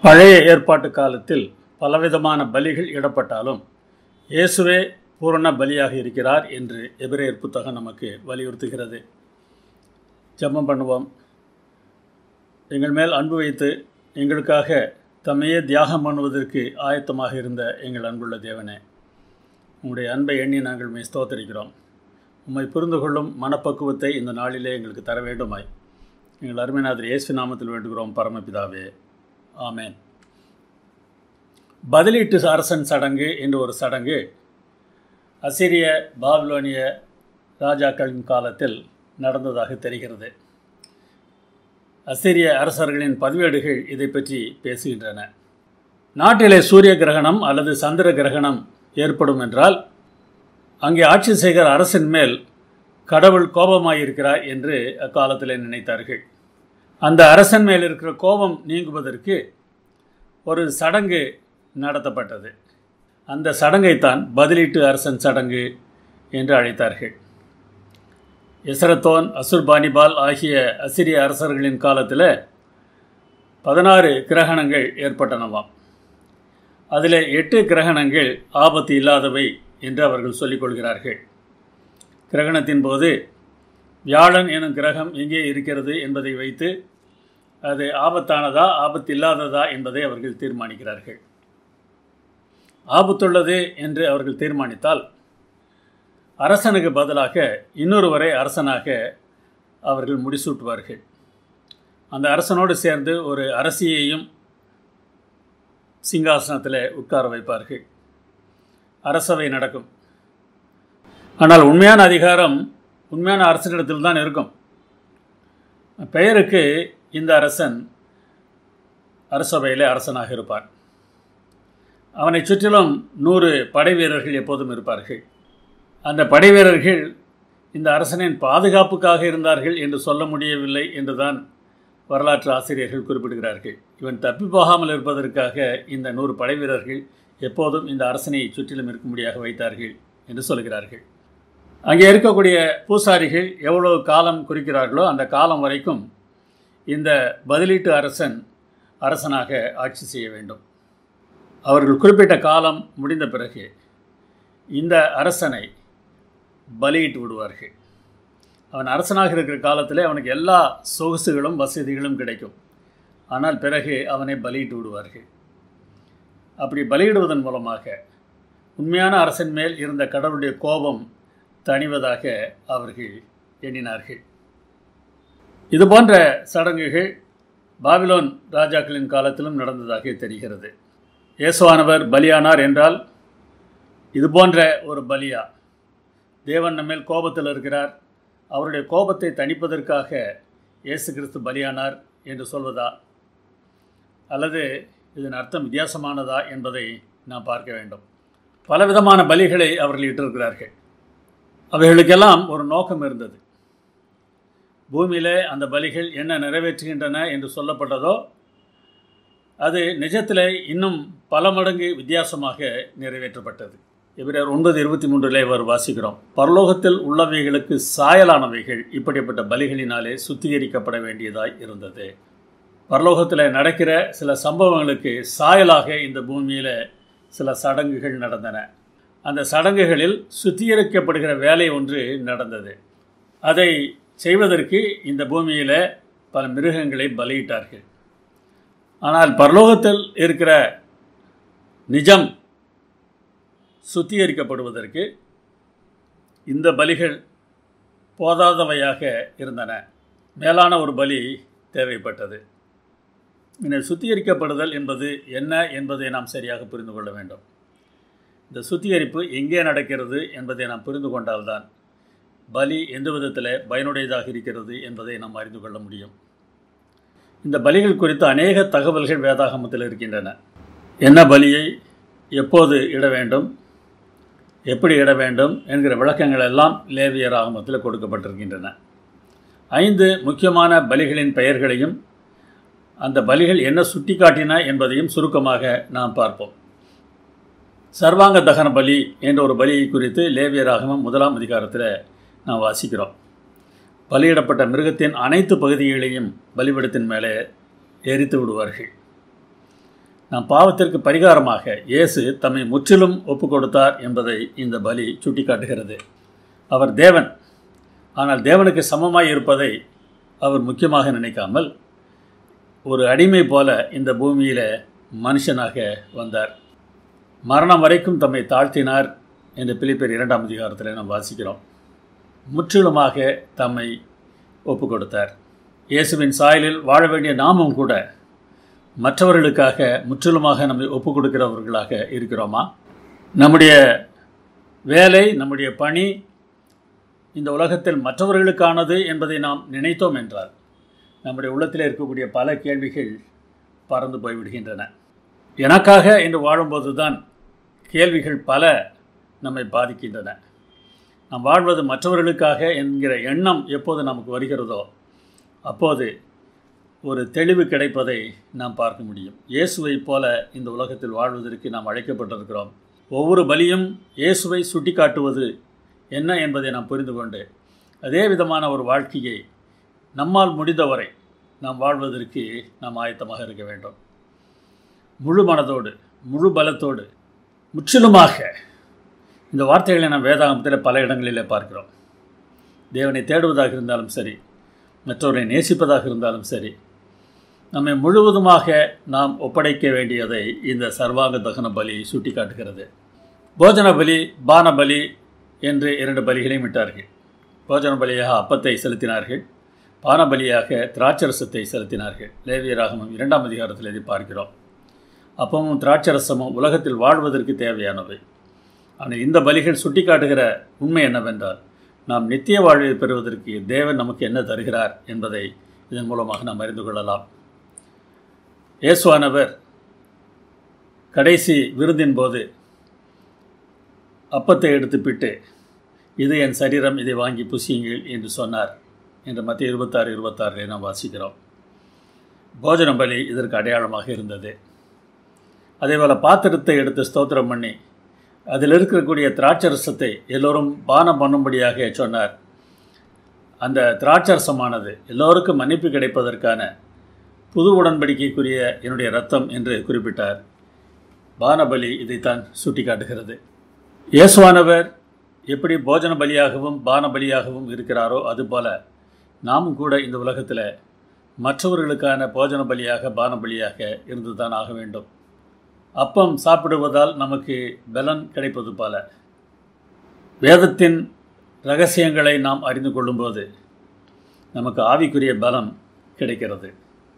பழைய ஏற்பாட்டு காலத்தில் பலவிதமான பலிகள் இடப்பட்டாலும் இயேசுவே பூரண பலியாக இருக்கிறார் என்று எபிரேயர் புத்தகம் நமக்கு வலியுறுத்துகிறது ஜெபம் பண்ணுவோம் எங்கள் மேல் அன்பு வைத்து எங்களுக்காக தம்மையே தியாகம் பண்ணுவதற்கு ஆயத்தமாக இருந்த எங்கள் அன்புள்ள தேவனே உங்களுடைய அன்பை எண்ணி நாங்கள் மே ஸ்தோத்தரிக்கிறோம் உம்மை புரிந்து கொள்ளும் மனப்பக்குவத்தை இந்த நாளிலே எங்களுக்கு தர வேண்டுமாய் எங்கள் அருமைநாதர் இயேசு நாமத்தில் வேண்டுகிறோம் பரமபிதாவே ஆமேன் பதிலீட்டு அரசன் சடங்கு என்று ஒரு சடங்கு அசிரிய பாபிலோனிய ராஜாக்களின் காலத்தில் நடந்ததாக தெரிகிறது அசிரிய அரசர்களின் பதிவேடுகள் இதை பற்றி பேசுகின்றன நாட்டிலே சூரிய கிரகணம் அல்லது சந்திர கிரகணம் ஏற்படும் என்றால் அங்கே ஆட்சி செய்கிற அரசின் மேல் கடவுள் கோபமாயிருக்கிறார் என்று அக்காலத்தில் நினைத்தார்கள் அந்த அரசன் மேல் இருக்கிற கோபம் நீங்குவதற்கு ஒரு சடங்கு நடத்தப்பட்டது அந்த சடங்கைத்தான் பதிலீட்டு அரசன் சடங்கு என்று அழைத்தார்கள் எசரத்தோன் அசுர்பானிபால் ஆகிய அசிரிய அரசர்களின் காலத்தில் பதினாறு கிரகணங்கள் ஏற்பட்டனவாம் அதில் எட்டு கிரகணங்கள் ஆபத்து இல்லாதவை என்று அவர்கள் சொல்லிக் கொள்கிறார்கள் கிரகணத்தின் போது வியாழன் எனும் கிரகம் எங்கே இருக்கிறது என்பதை வைத்து அது ஆபத்தானதா ஆபத்து இல்லாததா என்பதை அவர்கள் தீர்மானிக்கிறார்கள் ஆபத்துள்ளது என்று அவர்கள் தீர்மானித்தால் அரசனுக்கு பதிலாக இன்னொருவரை அரசனாக அவர்கள் முடிசூட்டுவார்கள் அந்த அரசனோடு சேர்ந்து ஒரு அரசியையும் சிங்காசனத்தில் உட்கார வைப்பார்கள் அரசவை நடக்கும் ஆனால் உண்மையான அதிகாரம் உண்மையான அரசனிடத்தில் தான் இருக்கும் பெயருக்கு இந்த அரசன் அரசவையில் அரசனாக இருப்பான் அவனை சுற்றிலும் நூறு படை வீரர்கள் எப்போதும் இருப்பார்கள் அந்த படை வீரர்கள் இந்த அரசனின் பாதுகாப்புக்காக இருந்தார்கள் என்று சொல்ல முடியவில்லை என்றுதான் வரலாற்று ஆசிரியர்கள் குறிப்பிடுகிறார்கள் இவன் தப்பி போகாமல் இருப்பதற்காக இந்த நூறு படை வீரர்கள் எப்போதும் இந்த அரசனை சுற்றிலும் இருக்கும்படியாக வைத்தார்கள் என்று சொல்கிறார்கள் அங்கே இருக்கக்கூடிய பூசாரிகள் எவ்வளவு காலம் குறிக்கிறார்களோ அந்த காலம் வரைக்கும் இந்த பதிலீட்டு அரசன் அரசனாக ஆட்சி செய்ய வேண்டும் அவர்கள் குறிப்பிட்ட காலம் முடிந்த பிறகு இந்த அரசனை பலியிட்டு விடுவார்கள் அவன் அரசனாக இருக்கிற காலத்தில் அவனுக்கு எல்லா சொகுசுகளும் வசதிகளும் கிடைக்கும் ஆனால் பிறகு அவனை பலியிட்டு விடுவார்கள் அப்படி பலியிடுவதன் மூலமாக உண்மையான அரசன் மேல் இருந்த கடவுளுடைய கோபம் தணிவதாக அவர்கள் எண்ணினார்கள் இது போன்ற சடங்குகள் பாபிலோன் ராஜாக்களின் காலத்திலும் நடந்ததாக தெரிகிறது இயேசுவானவர் பலியானார் என்றால் இது போன்ற ஒரு பலியா தேவன் நம்மேல் கோபத்தில் இருக்கிறார் அவருடைய கோபத்தை தணிப்பதற்காக இயேசு கிறிஸ்து பலியானார் என்று சொல்வதா அல்லது இதன் அர்த்தம் வித்தியாசமானதா என்பதை நாம் பார்க்க வேண்டும் பலவிதமான பலிகளை அவர்கள் இட்டிருக்கிறார்கள் அவைகளுக்கெல்லாம் ஒரு நோக்கம் இருந்தது பூமியிலே அந்த பலிகள் என்ன நிறைவேற்றுகின்றன என்று சொல்லப்பட்டதோ அது நிஜத்தில் இன்னும் பல மடங்கு வித்தியாசமாக நிறைவேற்றப்பட்டது இவரர் ஒன்பது இருபத்தி மூன்றில் இவர் வாசிக்கிறோம் பரலோகத்தில் உள்ளவைகளுக்கு சாயலானவைகள் இப்படிப்பட்ட பலிகளினாலே சுத்திகரிக்கப்பட வேண்டியதாய் இருந்தது பரலோகத்தில் நடக்கிற சில சம்பவங்களுக்கு சாயலாக இந்த பூமியில் சில சடங்குகள் நடந்தன அந்த சடங்குகளில் சுத்திகரிக்கப்படுகிற வேலை ஒன்று நடந்தது அதை செய்வதற்கு இந்த பூமியில் பல மிருகங்களை பலியிட்டார்கள் ஆனால் பரலோகத்தில் இருக்கிற நிஜம் சுத்திகரிக்கப்படுவதற்கு இந்த பலிகள் போதாதவையாக இருந்தன மேலான ஒரு பலி தேவைப்பட்டது இந்த சுத்திகரிக்கப்படுதல் என்பது என்ன என்பதை நாம் சரியாக புரிந்து கொள்ள வேண்டும் இந்த சுத்திகரிப்பு எங்கே நடக்கிறது என்பதை நாம் புரிந்து கொண்டால்தான் பலி எந்த விதத்தில் பயனுடையதாக இருக்கிறது என்பதை நாம் அறிந்து கொள்ள முடியும் இந்த பலிகள் குறித்து அநேக தகவல்கள் வேதாகமத்தில் இருக்கின்றன என்ன பலியை எப்போது இட வேண்டும் எப்படி இட வேண்டும் என்கிற விளக்கங்கள் எல்லாம் லேவியர் ஆகமத்தில் கொடுக்கப்பட்டிருக்கின்றன ஐந்து முக்கியமான பலிகளின் பெயர்களையும் அந்த பலிகள் என்ன சுட்டிக்காட்டின என்பதையும் சுருக்கமாக நாம் பார்ப்போம் சர்வாங்க தகன பலி என்ற ஒரு பலியை குறித்து லேவியராகமம் முதலாம் அதிகாரத்தில் நாம் வாசிக்கிறோம் பலியிடப்பட்ட மிருகத்தின் அனைத்து பகுதிகளையும் பலிபீடத்தின் மேலே எரித்து விடுவார்கள் நம் பாவத்திற்கு பரிகாரமாக இயேசு தம்மை முற்றிலும் ஒப்பு கொடுத்தார் என்பதை இந்த பலி சுட்டிக்காட்டுகிறது அவர் தேவன் ஆனால் தேவனுக்கு சமமாய் இருப்பதை அவர் முக்கியமாக நினைக்காமல் ஒரு அடிமை போல இந்த பூமியில் மனுஷனாக வந்தார் மரணம் வரைக்கும் தம்மை தாழ்த்தினார் என்று பிலிப்பேர் இரண்டாம் அதிகாரத்தில் நாம் வாசிக்கிறோம் முற்றிலுமாக தம்மை ஒப்பு கொடுத்தார் இயேசுவின் சாயலில் வாழ வேண்டிய நாமும் கூட மற்றவர்களுக்காக முற்றிலுமாக நம்மை ஒப்பு கொடுக்கிறவர்களாக இருக்கிறோமா நம்முடைய வேலை நம்முடைய பணி இந்த உலகத்தில் மற்றவர்களுக்கானது என்பதை நாம் நினைத்தோம் என்றால் நம்முடைய உள்ளத்தில் இருக்கக்கூடிய பல கேள்விகள் பறந்து போய்விடுகின்றன எனக்காக என்று வாழும்போது தான் கேள்விகள் பல நம்மை பாதிக்கின்றன நாம் வாழ்வது மற்றவர்களுக்காக என்கிற எண்ணம் எப்போது நமக்கு வருகிறதோ அப்போது ஒரு தெளிவு கிடைப்பதை நாம் பார்க்க முடியும் இயேசுவை போல இந்த உலகத்தில் வாழ்வதற்கு நாம் அழைக்கப்பட்டிருக்கிறோம் ஒவ்வொரு பலியும் இயேசுவை சுட்டிக்காட்டுவது என்ன என்பதை நாம் புரிந்து கொண்டு அதே விதமான ஒரு வாழ்க்கையை நம்மால் முடிந்தவரை நாம் வாழ்வதற்கு நாம் ஆயத்தமாக இருக்க வேண்டும் முழு மனதோடு முழு பலத்தோடு முற்றிலுமாக இந்த வார்த்தைகளை நாம் வேதாகமத்தில் பல இடங்களிலே பார்க்கிறோம் தேவனை தேடுவதாக இருந்தாலும் சரி மற்றவரை நேசிப்பதாக இருந்தாலும் சரி நம்மை முழுவதுமாக நாம் ஒப்படைக்க வேண்டியதை இந்த சர்வாங்க தகன பலி சுட்டிக்காட்டுகிறது போஜன பலி பான பலி என்று இரண்டு பலிகளையும் விட்டார்கள் போஜன பலியாக அப்பத்தை செலுத்தினார்கள் பானபலியாக திராட்சரசத்தை செலுத்தினார்கள் லேவியராகமம் இரண்டாம் அதிகாரத்தில் இதை பார்க்கிறோம் அப்பமும் திராட்சரசமும் உலகத்தில் வாழ்வதற்கு தேவையானவை ஆனால் இந்த பலிகள் சுட்டிக்காட்டுகிற உண்மை என்னவென்றால் நாம் நித்திய வாழ்வை பெறுவதற்கு தேவன் நமக்கு என்ன தருகிறார் என்பதை இதன் மூலமாக நாம் அறிந்து கொள்ளலாம் இயேசுவானவர் கடைசி விருந்தின் போது அப்பத்தை எடுத்துப்பிட்டு இது என் சரீரம் இதை வாங்கி புசியுங்கள் என்று சொன்னார் என்று மத்திய இருபத்தாறு இருபத்தாறில் நாம் வாசிக்கிறோம் போஜன பலி இதற்கு அடையாளமாக இருந்தது அதேபோல் பாத்திரத்தை எடுத்து ஸ்தோத்திரம் பண்ணி அதில் இருக்கக்கூடிய திராட்சரசத்தை எல்லோரும் பானம் பண்ணும்படியாக சொன்னார் அந்த திராட்சரசமானது எல்லோருக்கும் மன்னிப்பு கிடைப்பதற்கான புது உடன்படிக்கைக்குரிய என்னுடைய ரத்தம் என்று குறிப்பிட்டார் பானபலி இதைத்தான் சுட்டிக்காட்டுகிறது இயேசுவானவர் எப்படி போஜன பலியாகவும் பான பலியாகவும் இருக்கிறாரோ அதுபோல நாமும் கூட இந்த உலகத்தில் மற்றவர்களுக்கான போஜன பலியாக பான பலியாக இருந்து தான் ஆக வேண்டும் அப்பம் சாப்பிடுவதால் நமக்கு பலன் கிடைப்பது போல வேதத்தின் ரகசியங்களை நாம் அறிந்து கொள்ளும்போது நமக்கு ஆவிக்குரிய பலம் கிடைக்கிறது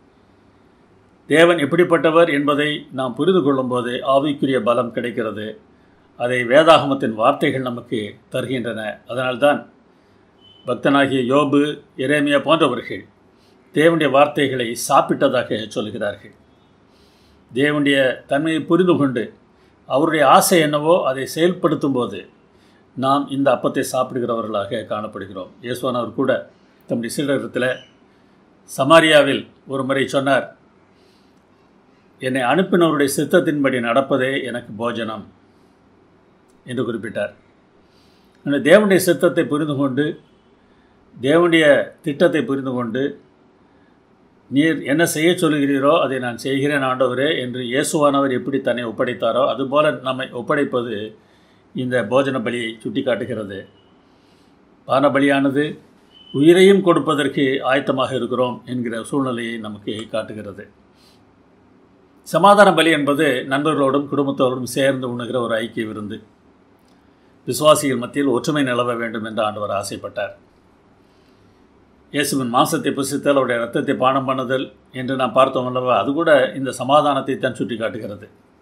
தேவன் எப்படிப்பட்டவர் என்பதை நாம் புரிந்து கொள்ளும்போது ஆவிக்குரிய பலம் கிடைக்கிறது அதை வேதாகமத்தின் வார்த்தைகள் நமக்கு தருகின்றன அதனால்தான் பக்தனாகிய யோபு எரேமியா போன்றவர்கள் தேவனுடைய வார்த்தைகளை சாப்பிட்டதாக சொல்கிறார்கள் தேவனுடைய தன்மையை புரிந்து கொண்டு அவருடைய ஆசை என்னவோ அதை செயல்படுத்தும் போது நாம் இந்த அப்பத்தை சாப்பிடுகிறவர்களாக காணப்படுகிறோம் இயேசுவானவர் கூட தம்முடைய சீடகத்தில் சமாரியாவில் ஒரு முறை சொன்னார் என்னை அனுப்பினவருடைய சித்தத்தின்படி நடப்பதே எனக்கு போஜனம் என்று குறிப்பிட்டார் ஆனால் தேவனுடைய சித்தத்தை புரிந்து கொண்டு தேவனுடைய திட்டத்தை புரிந்து கொண்டு நீர் என்ன செய்ய சொல்கிறீரோ அதை நான் செய்கிறேன் ஆண்டவரே என்று இயேசுவானவர் எப்படி தன்னை ஒப்படைத்தாரோ அதுபோல நம்மை ஒப்படைப்பது இந்த போஜன பலியை சுட்டி காட்டுகிறது பான பலியானது உயிரையும் கொடுப்பதற்கு ஆயத்தமாக இருக்கிறோம் என்கிற சூழ்நிலையை நமக்கு காட்டுகிறது சமாதான பலி என்பது நண்பர்களோடும் குடும்பத்தோடும் சேர்ந்து உண்ணுகிற ஒரு ஐக்கிய விருந்து விசுவாசிகள் மத்தியில் ஒற்றுமை நிலவ வேண்டும் என்று ஆண்டவர் ஆசைப்பட்டார் இயேசுவின் மாசத்தை புசித்தல் அவருடைய ரத்தத்தை பானம் பண்ணுதல் என்று நாம் பார்த்தோம் அல்லவா அது கூட இந்த சமாதானத்தை தான் சுட்டி காட்டுகிறது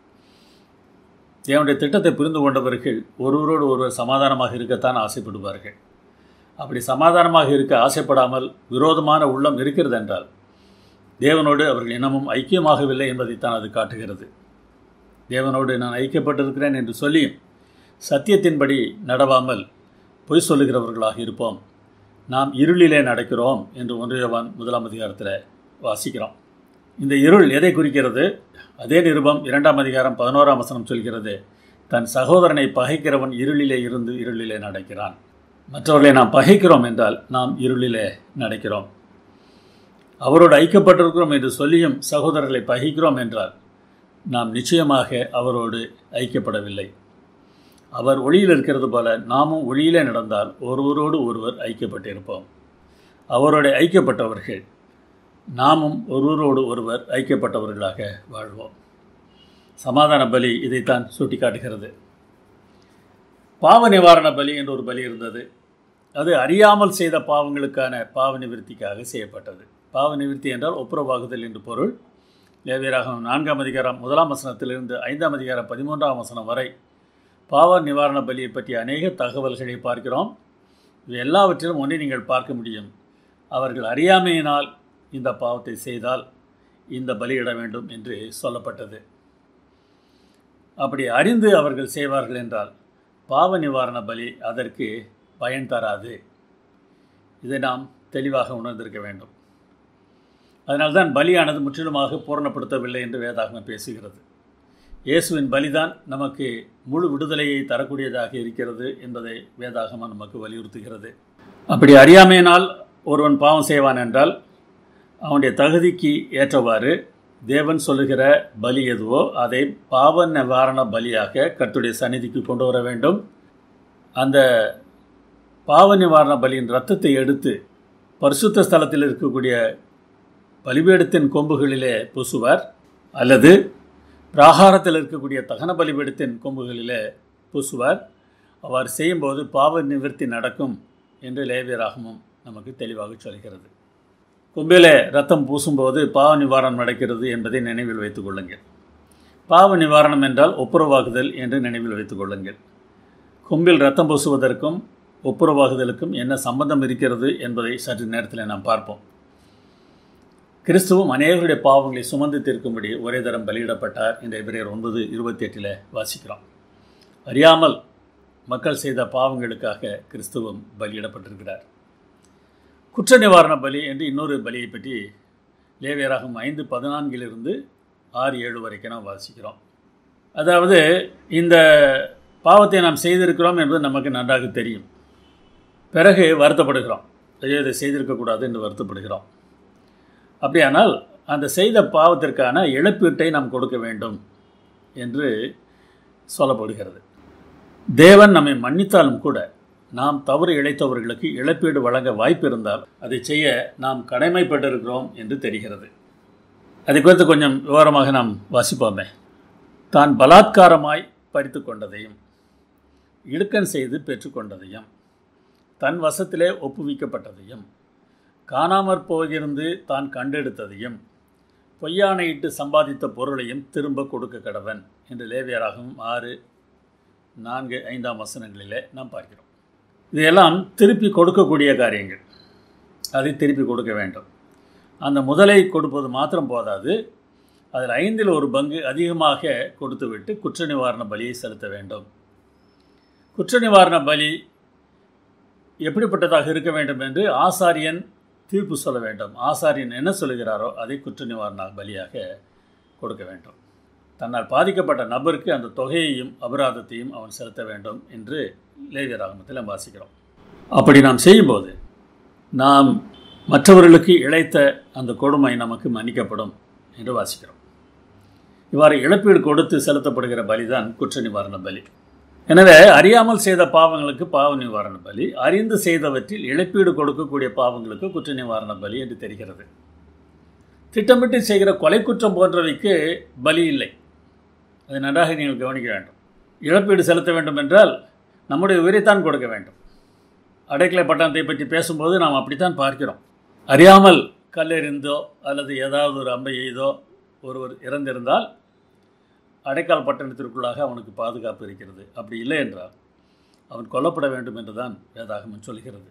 தேவனுடைய திட்டத்தை புரிந்து கொண்டவர்கள் ஒருவரோடு ஒருவர் சமாதானமாக இருக்கத்தான் ஆசைப்படுவார்கள் அப்படி சமாதானமாக இருக்க ஆசைப்படாமல் விரோதமான உள்ளம் இருக்கிறது என்றால் தேவனோடு அவர்கள் இனமும் ஐக்கியமாகவில்லை என்பதைத்தான் அது காட்டுகிறது தேவனோடு நான் ஐக்கியப்பட்டிருக்கிறேன் என்று சொல்லியும் சத்தியத்தின்படி நடவாமல் பொய் சொல்லுகிறவர்களாக இருப்போம் நாம் இருளிலே நடக்கிறோம் என்று ஒன்றியவான் முதலாம் அதிகாரத்தில் வாசிக்கிறோம் இந்த இருள் எதை குறிக்கிறது அதே நிருபம் இரண்டாம் அதிகாரம் பதினோராம் வசனம் சொல்கிறது தன் சகோதரனை பகைக்கிறவன் இருளிலே இருந்து இருளிலே நடக்கிறான் மற்றவர்களை நாம் பகைக்கிறோம் என்றால் நாம் இருளிலே நடக்கிறோம் அவரோடு ஐக்கப்பட்டிருக்கிறோம் என்று சொல்லியும் சகோதரர்களை பகிக்கிறோம் என்றால் நாம் நிச்சயமாக அவரோடு ஐக்கியப்படவில்லை அவர் ஒளியில் இருக்கிறது போல நாமும் ஒளியிலே நடந்தால் ஒருவரோடு ஒருவர் ஐக்கியப்பட்டிருப்போம் அவரோடு ஐக்கியப்பட்டவர்கள் நாமும் ஒருவரோடு ஒருவர் ஐக்கியப்பட்டவர்களாக வாழ்வோம் சமாதான பலி இதைத்தான் சுட்டிக்காட்டுகிறது பாவ நிவாரண பலி என்ற ஒரு பலி இருந்தது அது அறியாமல் செய்த பாவங்களுக்கான பாவ நிவிருத்திக்காக செய்யப்பட்டது பாவ நிவிருத்தி என்றால் ஒப்புரவாகுதல் என்று பொருள் லேவியராகம் நான்காம் அதிகாரம் முதலாம் வசனத்திலிருந்து ஐந்தாம் அதிகாரம் பதிமூன்றாம் வசனம் வரை பாவ நிவாரண பலியை பற்றிய அநேக தகவல்களை பார்க்கிறோம் இவை எல்லாவற்றிலும் ஒன்றை நீங்கள் பார்க்க முடியும் அவர்கள் அறியாமையினால் இந்த பாவத்தை செய்தால் இந்த பலியிட வேண்டும் என்று சொல்லப்பட்டது அப்படி அறிந்து அவர்கள் செய்வார்கள் என்றால் பாவ நிவாரண பலி அதற்கு பயன் தராது இதை நாம் தெளிவாக உணர்ந்திருக்க வேண்டும் அதனால்தான் பலியானது முற்றிலுமாக பூரணப்படுத்தவில்லை என்று வேதாகமம் பேசுகிறது இயேசுவின் பலிதான் நமக்கு முழு விடுதலையை தரக்கூடியதாக இருக்கிறது என்பதை வேதாகமம் நமக்கு வலியுறுத்துகிறது அப்படி அறியாமையினால் ஒருவன் பாவம் செய்வான் என்றால் அவனுடைய தகுதிக்கு ஏற்றவாறு தேவன் சொல்லுகிற பலி எதுவோ அதை பாவ நிவாரண பலியாக கர்த்துடைய சந்நிதிக்கு கொண்டு வர வேண்டும் அந்த பாவ நிவாரண பலியின் ரத்தத்தை எடுத்து பரிசுத்த ஸ்தலத்தில் இருக்கக்கூடிய பலிபீடத்தின் கொம்புகளிலே பூசுவார் அல்லது பிராகாரத்தில் இருக்கக்கூடிய தகன பலிபீடத்தின் கொம்புகளிலே பூசுவார் அவர் செய்யும்போது பாவ நிவர்த்தி நடக்கும் என்று லேவியராகமும் நமக்கு தெளிவாக சொல்கிறது கொம்பிலே ரத்தம் பூசும்போது பாவ நிவாரணம் நடக்கிறது என்பதை நினைவில் வைத்துக் கொள்ளுங்கள் பாவ நிவாரணம் என்றால் ஒப்புரவாகுதல் என்று நினைவில் வைத்துக் கொள்ளுங்கள் கொம்பில் ரத்தம் பூசுவதற்கும் ஒப்புரவாகுதலுக்கும் என்ன சம்பந்தம் இருக்கிறது என்பதை சற்று நேரத்தில் நாம் பார்ப்போம் கிறிஸ்துவும் அநேகருடைய பாவங்களை சுமந்து தீர்க்கும்படி ஒரே தரம் பலியிடப்பட்டார் என்ற எபிரேயர் ஒன்பது இருபத்தி எட்டில் வாசிக்கிறோம் அறியாமல் மக்கள் செய்த பாவங்களுக்காக கிறிஸ்துவம் பலியிடப்பட்டிருக்கிறார் குற்ற நிவாரண பலி என்று இன்னொரு பலியை பற்றி லேவியராகும் ஐந்து பதினான்கிலிருந்து ஆறு ஏழு வரைக்கும் நாம் வாசிக்கிறோம் அதாவது இந்த பாவத்தை நாம் செய்திருக்கிறோம் என்பது நமக்கு நன்றாக தெரியும் பிறகு வருத்தப்படுகிறோம் ஐயோ இதை செய்திருக்கக்கூடாது என்று வருத்தப்படுகிறோம் அப்படியானால் அந்த செய்த பாவத்திற்கான இழப்பீட்டை நாம் கொடுக்க வேண்டும் என்று சொல்லப்படுகிறது தேவன் நம்மை மன்னித்தாலும் கூட நாம் தவறு இழைத்தவர்களுக்கு இழப்பீடு வழங்க வாய்ப்பு இருந்தால் அதை செய்ய நாம் கடமைப்பட்டிருக்கிறோம் என்று தெரிகிறது அதை குறித்து கொஞ்சம் விவரமாக நாம் வாசிப்போமே தான் பலாத்காரமாய் பறித்து கொண்டதையும் இடுக்கன் செய்து பெற்றுக்கொண்டதையும் தன் வசத்திலே ஒப்புவிக்கப்பட்டதையும் காணாமற் போகிருந்து தான் கண்டெடுத்ததையும் பொய்யானையிட்டு சம்பாதித்த பொருளையும் திரும்ப கொடுக்க கடவன் என்று லேவியராகவும் ஆறு நான்கு ஐந்தாம் வசனங்களிலே நாம் பார்க்கிறோம் இதையெல்லாம் திருப்பி கொடுக்கக்கூடிய காரியங்கள் அதை திருப்பி கொடுக்க வேண்டும் அந்த முதலை கொடுப்பது மாத்திரம் போதாது அதில் ஐந்தில் ஒரு பங்கு அதிகமாக கொடுத்துவிட்டு குற்ற நிவாரண பலியை செலுத்த வேண்டும் குற்ற நிவாரண பலி எப்படிப்பட்டதாக இருக்க வேண்டும் என்று ஆசாரியன் தீர்ப்பு சொல்ல வேண்டும் ஆசாரியன் என்ன சொல்லுகிறாரோ அதை குற்ற நிவாரண பலியாக கொடுக்க வேண்டும் தன்னால் பாதிக்கப்பட்ட நபருக்கு அந்த தொகையையும் அபராதத்தையும் அவன் செலுத்த வேண்டும் என்று லேவியராகமத்தில் நாம் வாசிக்கிறோம் அப்படி நாம் செய்யும்போது நாம் மற்றவர்களுக்கு இழைத்த அந்த கொடுமை நமக்கு மன்னிக்கப்படும் என்று வாசிக்கிறோம் இவ்வாறு இழப்பீடு கொடுத்து செலுத்தப்படுகிற பலிதான் குற்ற நிவாரண பலி எனவே அறியாமல் செய்த பாவங்களுக்கு பாவ நிவாரண பலி அறிந்து செய்தவற்றில் இழப்பீடு கொடுக்கக்கூடிய பாவங்களுக்கு குற்ற நிவாரண பலி என்று தெரிகிறது திட்டமிட்டு செய்கிற கொலை குற்றம் போன்றவைக்கு பலி இல்லை அதை நன்றாக நீங்கள் கவனிக்க வேண்டும் இழப்பீடு செலுத்த வேண்டும் என்றால் நம்முடைய உயிரைத்தான் கொடுக்க வேண்டும் அடைக்கலை பட்டணத்தை பற்றி பேசும்போது நாம் அப்படித்தான் பார்க்கிறோம் அறியாமல் கல்லெறிந்தோ அல்லது ஏதாவது ஒரு அம்பை எய்தோ ஒருவர் இறந்திருந்தால் அடைக்கால் பட்டணத்திற்குள்ளாக அவனுக்கு பாதுகாப்பு இருக்கிறது அப்படி இல்லை என்றால் அவன் கொல்லப்பட வேண்டும் என்று தான் வேதாகமம் சொல்கிறது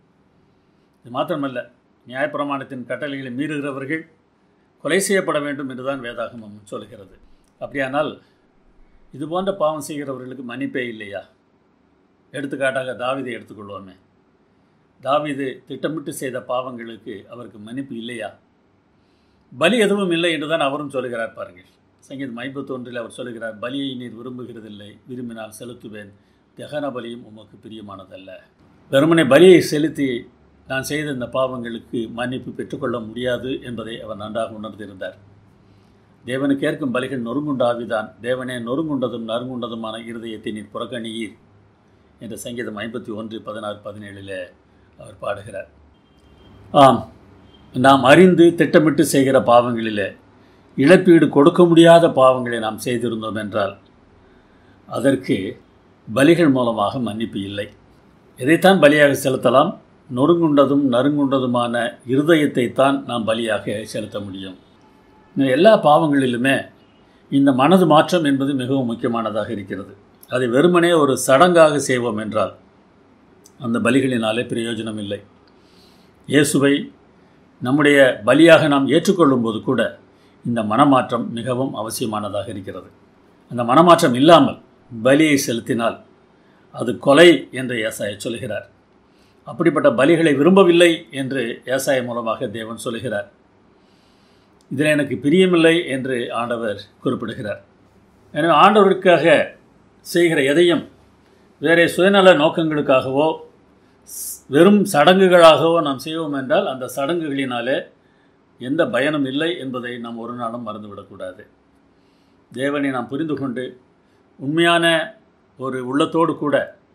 இது மாத்திரமல்ல நியாயப்பிரமாணத்தின் கட்டளைகளை மீறுகிறவர்கள் கொலை செய்யப்பட வேண்டும் என்று தான் வேதாகமம் சொல்கிறது அப்படியானால் இது போன்ற பாவம் செய்கிறவர்களுக்கு மன்னிப்பே இல்லையா எடுத்துக்காட்டாக தாவிதை எடுத்துக்கொள்வோமே தாவிது திட்டமிட்டு செய்த பாவங்களுக்கு அவருக்கு மன்னிப்பு இல்லையா பலி எதுவும் இல்லை என்று தான் அவரும் சொல்கிறார் பாருங்கள் சங்கீதம் ஐம்பத்தி ஒன்றில் அவர் சொல்கிறார் பலியை நீர் விரும்புகிறதில்லை விரும்பினால் செலுத்துவேன் தகன பலியும் உமக்கு பிரியமானதல்ல வெறுமனை பலியை செலுத்தி நான் செய்த இந்த பாவங்களுக்கு மன்னிப்பு பெற்றுக்கொள்ள முடியாது என்பதை அவர் நன்றாக உணர்ந்திருந்தார் தேவனுக்கு ஏற்கும் பலிகள் நொறுங்குண்ட ஆவிதான் தேவனே நொறுங்குண்டதும் நறுங்குண்டதுமான இருதயத்தை நீர் புறக்கணியீர் என்ற சங்கீதம் ஐம்பத்தி ஒன்று பதினாறு பதினேழில் அவர் பாடுகிறார் ஆம் நாம் அறிந்து திட்டமிட்டு செய்கிற பாவங்களிலே இழப்பீடு கொடுக்க முடியாத பாவங்களை நாம் செய்திருந்தோம் என்றால் அதற்கு பலிகள் மூலமாக மன்னிப்பு இல்லை எதைத்தான் பலியாக செலுத்தலாம் நொறுங்குண்டதும் நறுங்குண்டதுமான இருதயத்தை தான் நாம் பலியாக செலுத்த முடியும் இந்த எல்லா பாவங்களிலுமே இந்த மனது மாற்றம் என்பது மிகவும் முக்கியமானதாக இருக்கிறது அதை வெறுமனே ஒரு சடங்காக செய்வோம் என்றால் அந்த பலிகளினாலே பிரயோஜனம் இல்லை இயேசுவை நம்முடைய பலியாக நாம் ஏற்றுக்கொள்ளும் போது கூட இந்த மனமாற்றம் மிகவும் அவசியமானதாக இருக்கிறது அந்த மனமாற்றம் இல்லாமல் பலியை செலுத்தினால் அது கொலை என்று ஏசாய சொல்கிறார் அப்படிப்பட்ட பலிகளை விரும்பவில்லை என்று ஏசாய மூலமாக தேவன் சொல்கிறார் இதில் எனக்கு பிரியமில்லை என்று ஆண்டவர் குறிப்பிடுகிறார் எனவே ஆண்டவருக்காக செய்கிற எதையும் வேறே சுயநல நோக்கங்களுக்காகவோ வெறும் சடங்குகளாகவோ நாம் செய்வோம் என்றால் அந்த சடங்குகளினாலே எந்த பயனும் இல்லை என்பதை நாம் ஒரு நாளும் மறந்துவிடக்கூடாது தேவனை நாம் புரிந்து கொண்டு உண்மையான ஒரு உள்ளத்தோடு கூட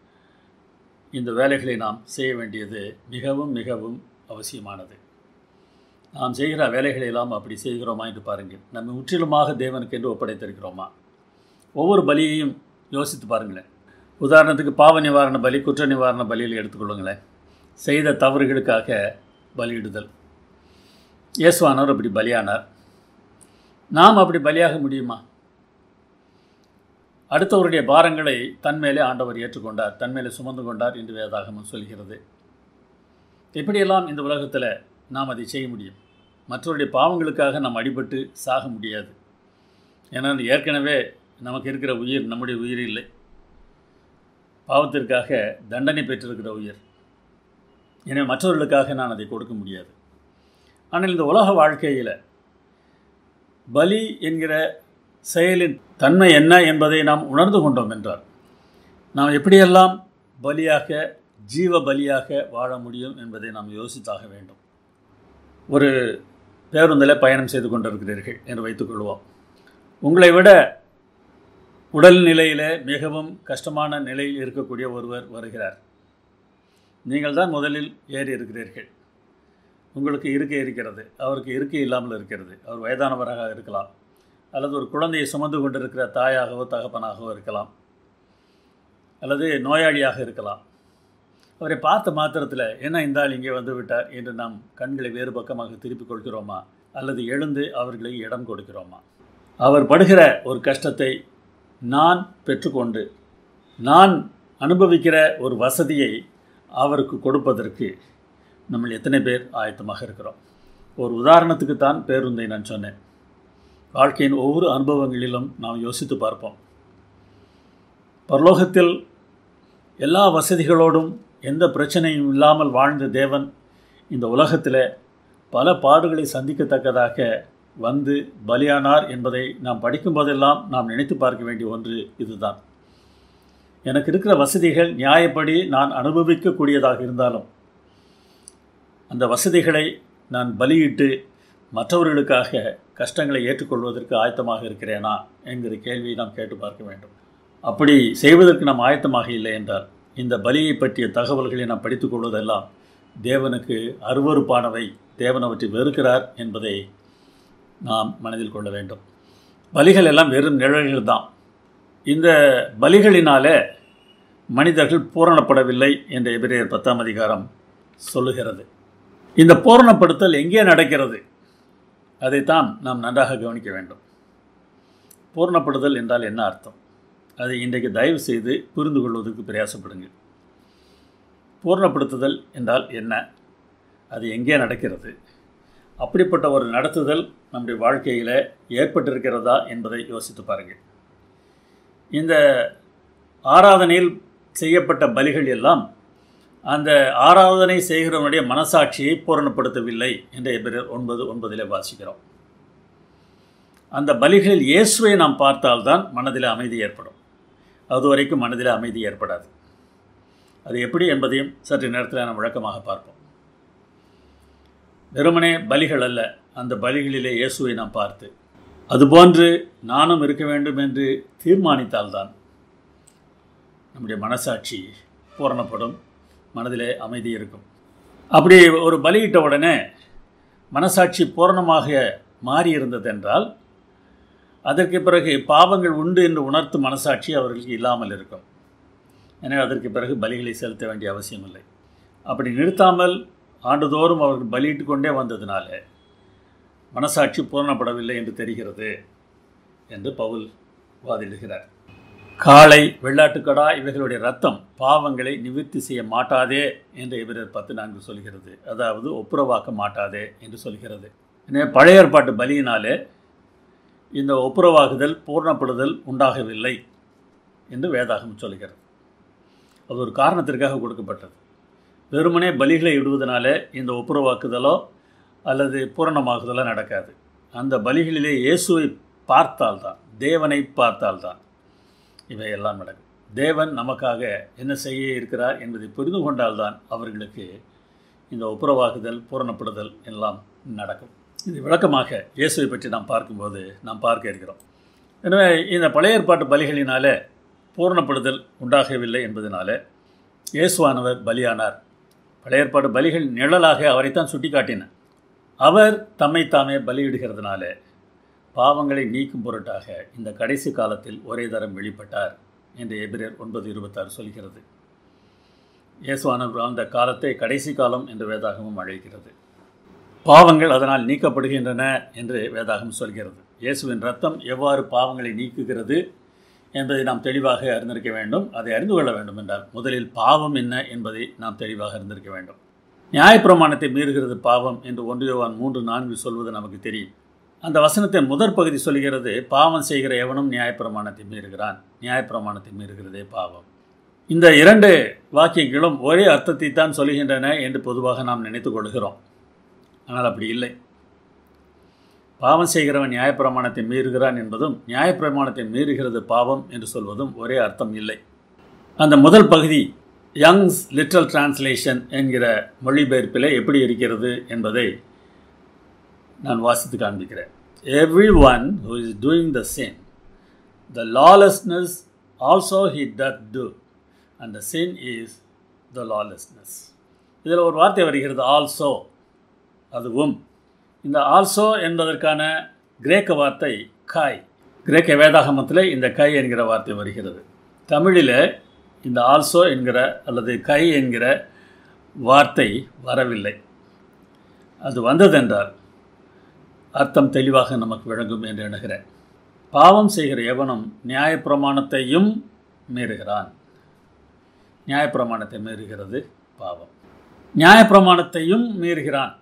இந்த வேலைகளை நாம் செய்ய வேண்டியது மிகவும் மிகவும் அவசியமானது நாம் செய்கிற வேலைகளை எல்லாம் அப்படி செய்கிறோமா என்று பாருங்கள் நம்ம முற்றிலுமாக தேவனுக்கு என்று ஒப்படைத்திருக்கிறோமா ஒவ்வொரு பலியையும் யோசித்து பாருங்களேன் உதாரணத்துக்கு பாவ நிவாரண பலி குற்ற நிவாரண பலியில் எடுத்துக்கொள்ளுங்களேன் செய்த தவறுகளுக்காக பலியிடுதல் இயேசுவானவர் அப்படி பலியானார் நாம் அப்படி பலியாக முடியுமா அடுத்தவருடைய பாரங்களை தன்மேலே ஆண்டவர் ஏற்றுக்கொண்டார் தன்மேலே சுமந்து கொண்டார் என்று வேதாகமம் சொல்கிறது எப்படியெல்லாம் இந்த உலகத்தில் நாம் அதை செய்ய முடியும் மற்றவருடைய பாவங்களுக்காக நாம் அடிபட்டு சாக முடியாது ஏன்னால் ஏற்கனவே நமக்கு இருக்கிற உயிர் நம்முடைய உயிர் இல்லை பாவத்திற்காக தண்டனை பெற்றிருக்கிற உயிர் எனவே மற்றவர்களுக்காக நான் அதை கொடுக்க முடியாது ஆனால் இந்த உலக வாழ்க்கையில் பலி என்கிற செயலின் தன்மை என்ன என்பதை நாம் உணர்ந்து கொண்டோம் என்றால் நாம் எப்படியெல்லாம் பலியாக ஜீவ பலியாக வாழ முடியும் என்பதை நாம் யோசித்தாக வேண்டும் ஒரு பேருந்தில் பயணம் செய்து கொண்டிருக்கிறீர்கள் என்று வைத்துக்கொள்வோம் உங்களை விட உடல் நிலையில் மிகவும் கஷ்டமான நிலையில் இருக்கக்கூடிய ஒருவர் வருகிறார் நீங்கள் தான் முதலில் ஏறி இருக்கிறீர்கள் உங்களுக்கு இருக்கை இருக்கிறது அவருக்கு இருக்கை இல்லாமல் இருக்கிறது அவர் வயதானவராக இருக்கலாம் அல்லது ஒரு குழந்தையை சுமந்து கொண்டிருக்கிற தாயாகவோ தகப்பனாகவோ இருக்கலாம் அல்லது நோயாளியாக இருக்கலாம் அவரை பார்த்த மாத்திரத்தில் என்ன இந்த ஆள் இங்கே வந்து விட்டார் என்று நாம் கண்களை வேறு பக்கமாக திருப்பிக் கொள்கிறோமா அல்லது எழுந்து அவர்களை இடம் கொடுக்கிறோமா அவர் படுகிற ஒரு கஷ்டத்தை நான் பெற்றுக்கொண்டு நான் அனுபவிக்கிற ஒரு வசதியை அவருக்கு கொடுப்பதற்கு நம்ம எத்தனை பேர் ஆயத்தமாக இருக்கிறோம் ஒரு உதாரணத்துக்கு தான் பேருந்தை நான் சொன்னேன் வாழ்க்கையின் ஒவ்வொரு அனுபவங்களிலும் நாம் யோசித்து பார்ப்போம் பரலோகத்தில் எல்லா வசதிகளோடும் எந்த பிரச்சனையும் இல்லாமல் வாழ்ந்த தேவன் இந்த உலகத்தில் பல பாடுகளை சந்திக்கத்தக்கதாக வந்து பலியானார் என்பதை நாம் படிக்கும்போதெல்லாம் நாம் நினைத்து பார்க்க வேண்டிய ஒன்று இதுதான் எனக்கு இருக்கிற வசதிகள் நியாயப்படி நான் அனுபவிக்கக்கூடியதாக இருந்தாலும் அந்த வசதிகளை நான் பலியிட்டு மற்றவர்களுக்காக கஷ்டங்களை ஏற்றுக்கொள்வதற்கு ஆயத்தமாக இருக்கிறேனா என்கிற கேள்வியை நாம் கேட்டு பார்க்க வேண்டும் அப்படி செய்வதற்கு நாம் ஆயத்தமாக இல்லை என்றால் இந்த பலியை பற்றிய தகவல்களை நாம் படித்துக் கொள்வதெல்லாம் தேவனுக்கு அருவறுப்பானவை தேவன் அவற்றை வெறுக்கிறார் என்பதை நாம் மனதில் கொள்ள வேண்டும் பலிகள் எல்லாம் வெறும் நிழல்கள் தான் இந்த பலிகளினாலே மனிதர்கள் பூரணப்படவில்லை என்ற எபிரேயர் பத்தாம் அதிகாரம் சொல்லுகிறது இந்த பூரணப்படுத்தல் எங்கே நடக்கிறது அதைத்தான் நாம் நன்றாக கவனிக்க வேண்டும் பூரணப்படுதல் என்றால் என்ன அர்த்தம் அதை இன்றைக்கு தயவு செய்து புரிந்து கொள்வதற்கு பிரயாசப்படுங்கள் பூர்ணப்படுத்துதல் என்றால் என்ன அது எங்கே நடக்கிறது அப்படிப்பட்ட ஒரு நடத்துதல் நம்முடைய வாழ்க்கையில் ஏற்பட்டிருக்கிறதா என்பதை யோசித்து பாருங்கள் இந்த ஆராதனையில் செய்யப்பட்ட பலிகள் எல்லாம் அந்த ஆராதனை செய்கிறவனுடைய மனசாட்சியை பூரணப்படுத்தவில்லை என்ற எபிரர் ஒன்பது ஒன்பதில் வாசிக்கிறோம் அந்த பலிகளில் இயேசுவை நாம் பார்த்தால்தான் மனதில் அமைதி ஏற்படும் அது வரைக்கும் மனதில் அமைதி ஏற்படாது அது எப்படி என்பதையும் சற்று நேரத்தில் நாம் விளக்கமாக பார்ப்போம் வெறுமனே பலிகள் அல்ல அந்த பலிகளிலே இயேசுவை நாம் பார்த்து அதுபோன்று நானும் இருக்க வேண்டும் என்று தீர்மானித்தால்தான் நம்முடைய மனசாட்சி பூரணப்படும் மனதிலே அமைதி இருக்கும் அப்படி ஒரு பலியிட்ட உடனே மனசாட்சி பூரணமாக மாறியிருந்ததென்றால் அதற்கு பிறகு பாவங்கள் உண்டு என்று உணர்த்தும் மனசாட்சி அவர்களுக்கு இல்லாமல் இருக்கும் எனவே அதற்கு பிறகு பலிகளை செலுத்த வேண்டிய அவசியம் இல்லை அப்படி நிறுத்தாமல் ஆண்டுதோறும் அவர்கள் பலியிட்டு கொண்டே வந்ததினால மனசாட்சி பூரணப்படவில்லை என்று தெரிகிறது என்று பவுல் வாதிடுகிறார் காளை வெள்ளாட்டுக்கடா இவைகளுடைய ரத்தம் பாவங்களை நிவர்த்தி செய்ய மாட்டாதே என்று எபிரர் பத்து நான்கு சொல்கிறது அதாவது ஒப்புரவாக்க மாட்டாதே என்று சொல்கிறது எனவே பழைய ஏற்பாட்டு பலியினாலே இந்த ஒப்புரவாகுதல் பூர்ணப்படுதல் உண்டாகவில்லை என்று வேதாகம் சொல்கிறது அது ஒரு காரணத்திற்காக கொடுக்கப்பட்டது வெறுமனே பலிகளை இடுவதனால இந்த ஒப்புரவாக்குதலோ அல்லது பூரணமாகுதலோ நடக்காது அந்த பலிகளிலே இயேசுவை பார்த்தால்தான் தேவனை பார்த்தால்தான் இவையெல்லாம் நடக்கும் தேவன் நமக்காக என்ன செய்ய இருக்கிறார் என்பதை புரிந்து கொண்டால்தான் அவர்களுக்கு இந்த ஒப்புரவாகுதல் பூரணப்படுதல் எல்லாம் நடக்கும் இது விளக்கமாக இயேசுவை பற்றி நாம் பார்க்கும்போது நாம் பார்க்க இருக்கிறோம் எனவே இந்த பழைய ஏற்பாட்டு பலிகளினால பூரணப்படுதல் உண்டாகவில்லை என்பதனால இயேசுவானவர் பலியானார் பழைய ஏற்பாடு பலிகள் நிழலாக அவரைத்தான் சுட்டிக்காட்டின அவர் தம்மை தாமே பலியிடுகிறதுனால பாவங்களை நீக்கும் பொருட்டாக இந்த கடைசி காலத்தில் ஒரே தரம் வெளிப்பட்டார் என்று எபிரர் ஒன்பது இருபத்தாறு சொல்கிறது இயேசுவானவர் அந்த காலத்தை கடைசி காலம் என்று வேதாகமும் அழைக்கிறது பாவங்கள் அதனால் நீக்கப்படுகின்றன என்று வேதாகம் சொல்கிறது இயேசுவின் ரத்தம் எவ்வாறு பாவங்களை நீக்குகிறது என்பதை நாம் தெளிவாக அறிந்திருக்க வேண்டும் அதை அறிந்து கொள்ள வேண்டும் என்றால் முதலில் பாவம் என்ன என்பதை நாம் தெளிவாக அறிந்திருக்க வேண்டும் நியாயப்பிரமாணத்தை மீறுகிறது பாவம் என்று ஒன்றியவான் மூன்று நான்கு சொல்வது நமக்கு தெரியும் அந்த வசனத்தின் முதற் பகுதி சொல்கிறது பாவம் செய்கிற எவனும் நியாயப்பிரமாணத்தை மீறுகிறான் நியாயப்பிரமாணத்தை மீறுகிறதே பாவம் இந்த இரண்டு வாக்கியங்களும் ஒரே அர்த்தத்தை தான் சொல்கின்றன என்று பொதுவாக நாம் நினைத்து கொள்கிறோம் ஆனால் அப்படி இல்லை பாவம் செய்கிறவன் நியாயப்பிரமாணத்தை மீறுகிறான் என்பதும் நியாயப்பிரமாணத்தை மீறுகிறது பாவம் என்று சொல்வதும் ஒரே அர்த்தம் இல்லை அந்த முதல் பகுதி யங்ஸ் லிட்ரல் டிரான்ஸ்லேஷன் என்கிற மொழிபெயர்ப்பில் எப்படி இருக்கிறது என்பதை நான் வாசித்து காண்பிக்கிறேன் everyone who is doing the same the lawlessness also he doth do and the sin is the lawlessness இதில் ஒரு வார்த்தை வருகிறது ஆல்சோ அதுவும் இந்த ஆல்சோ என்பதற்கான கிரேக்க வார்த்தை காய் கிரேக்க வேதாகமத்தில் இந்த கை என்கிற வார்த்தை வருகிறது தமிழில் இந்த ஆல்சோ என்கிற அல்லது கை என்கிற வார்த்தை வரவில்லை அது வந்ததென்றால் அர்த்தம் தெளிவாக நமக்கு விளங்கும் என்று எண்ணுகிறேன் பாவம் செய்கிற எவனும் நியாயப்பிரமாணத்தையும் மீறுகிறான் நியாயப்பிரமாணத்தை மீறுகிறது பாவம் நியாயப்பிரமாணத்தையும் மீறுகிறான்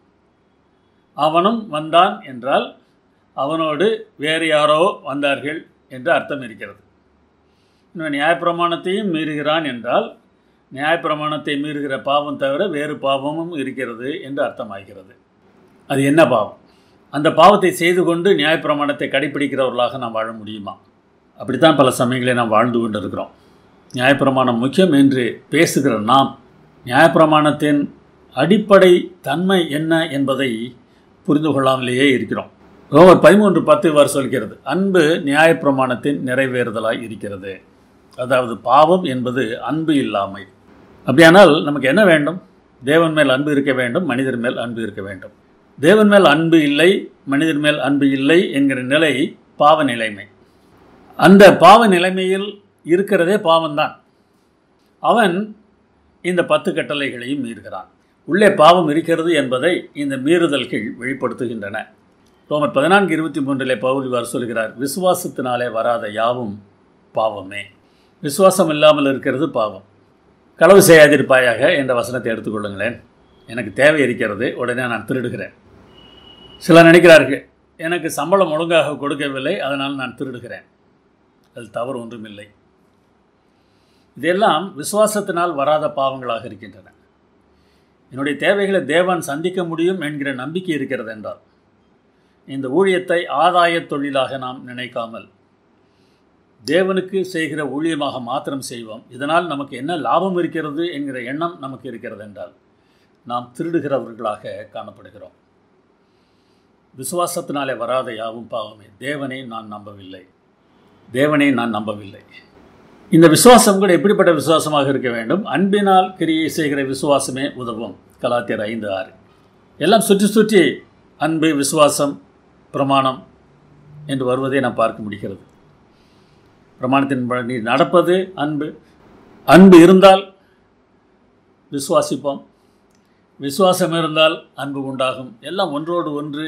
அவனும் வந்தான் என்றால் அவனோடு வேறு யாரோ வந்தார்கள் என்று அர்த்தம் இருக்கிறது இன்னும் நியாயப்பிரமாணத்தையும் மீறுகிறான் என்றால் நியாயப்பிரமாணத்தை மீறுகிற பாவம் தவிர வேறு பாவமும் இருக்கிறது என்று அர்த்தமாகிறது அது என்ன பாவம் அந்த பாவத்தை செய்து கொண்டு நியாயப்பிரமாணத்தை கடைப்பிடிக்கிறவர்களாக நாம் வாழ முடியுமா அப்படித்தான் பல சமயங்களில் நாம் வாழ்ந்து கொண்டு இருக்கிறோம் நியாயப்பிரமாணம் முக்கியம் என்று பேசுகிற நாம் நியாயப்பிரமாணத்தின் அடிப்படை தன்மை என்ன என்பதை புரிந்து கொள்ளாமலேயே இருக்கிறோம் ரோமர் பதிமூன்று பத்து இவ்வாறு சொல்கிறது அன்பு நியாயப்பிரமாணத்தின் நிறைவேறுதலாய் இருக்கிறது அதாவது பாவம் என்பது அன்பு இல்லாமை அப்படியானால் நமக்கு என்ன வேண்டும் தேவன் மேல் அன்பு இருக்க வேண்டும் மனிதர் மேல் அன்பு இருக்க வேண்டும் தேவன் மேல் அன்பு இல்லை மனிதர் மேல் அன்பு இல்லை என்கிற நிலை பாவ நிலைமை அந்த பாவ நிலைமையில் இருக்கிறதே பாவம்தான் அவன் இந்த பத்து கட்டளைகளையும் மீறுகிறான் உள்ளே பாவம் இருக்கிறது என்பதை இந்த மீறுதல்கள் வெளிப்படுத்துகின்றன ரோமர் பதினான்கு இருபத்தி மூன்றிலே பவுல் இவ்வாறு சொல்கிறார் விசுவாசத்தினாலே வராத யாவும் பாவமே விசுவாசம் இல்லாமல் இருக்கிறது பாவம் களவு செய்யாதிருப்பாயாக என்ற வசனத்தை எடுத்துக்கொள்ளுங்களேன் எனக்கு தேவை இருக்கிறது உடனே நான் திருடுகிறேன் சிலர் நினைக்கிறார்கள் எனக்கு சம்பளம் ஒழுங்காக கொடுக்கவில்லை அதனால் நான் திருடுகிறேன் அது தவறு ஒன்றுமில்லை இதெல்லாம் விசுவாசத்தினால் வராத பாவங்களாக இருக்கின்றன என்னுடைய தேவைகளை தேவன் சந்திக்க முடியும் என்கிற நம்பிக்கை இருக்கிறது என்றால் இந்த ஊழியத்தை ஆதாய தொழிலாக நாம் நினைக்காமல் தேவனுக்கு செய்கிற ஊழியமாக மாத்திரம் செய்வோம் இதனால் நமக்கு என்ன லாபம் இருக்கிறது என்கிற எண்ணம் நமக்கு இருக்கிறது என்றால் நாம் திருடுகிறவர்களாக காணப்படுகிறோம் விசுவாசத்தினாலே வராத யாவும் பாவமே தேவனை நான் நம்பவில்லை தேவனை நான் நம்பவில்லை இந்த விசுவாசம் கூட எப்படிப்பட்ட விசுவாசமாக இருக்க வேண்டும் அன்பினால் கிரியை செய்கிற விசுவாசமே உதவும் கலாத்தியர் ஐந்து ஆறு எல்லாம் சுற்றி சுற்றி அன்பு விசுவாசம் பிரமாணம் என்று வருவதை நாம் பார்க்க முடிகிறது பிரமாணத்தின் படி நடப்பது அன்பு அன்பு இருந்தால் விசுவாசிப்போம் விசுவாசம் இருந்தால் அன்பு உண்டாகும் எல்லாம் ஒன்றோடு ஒன்று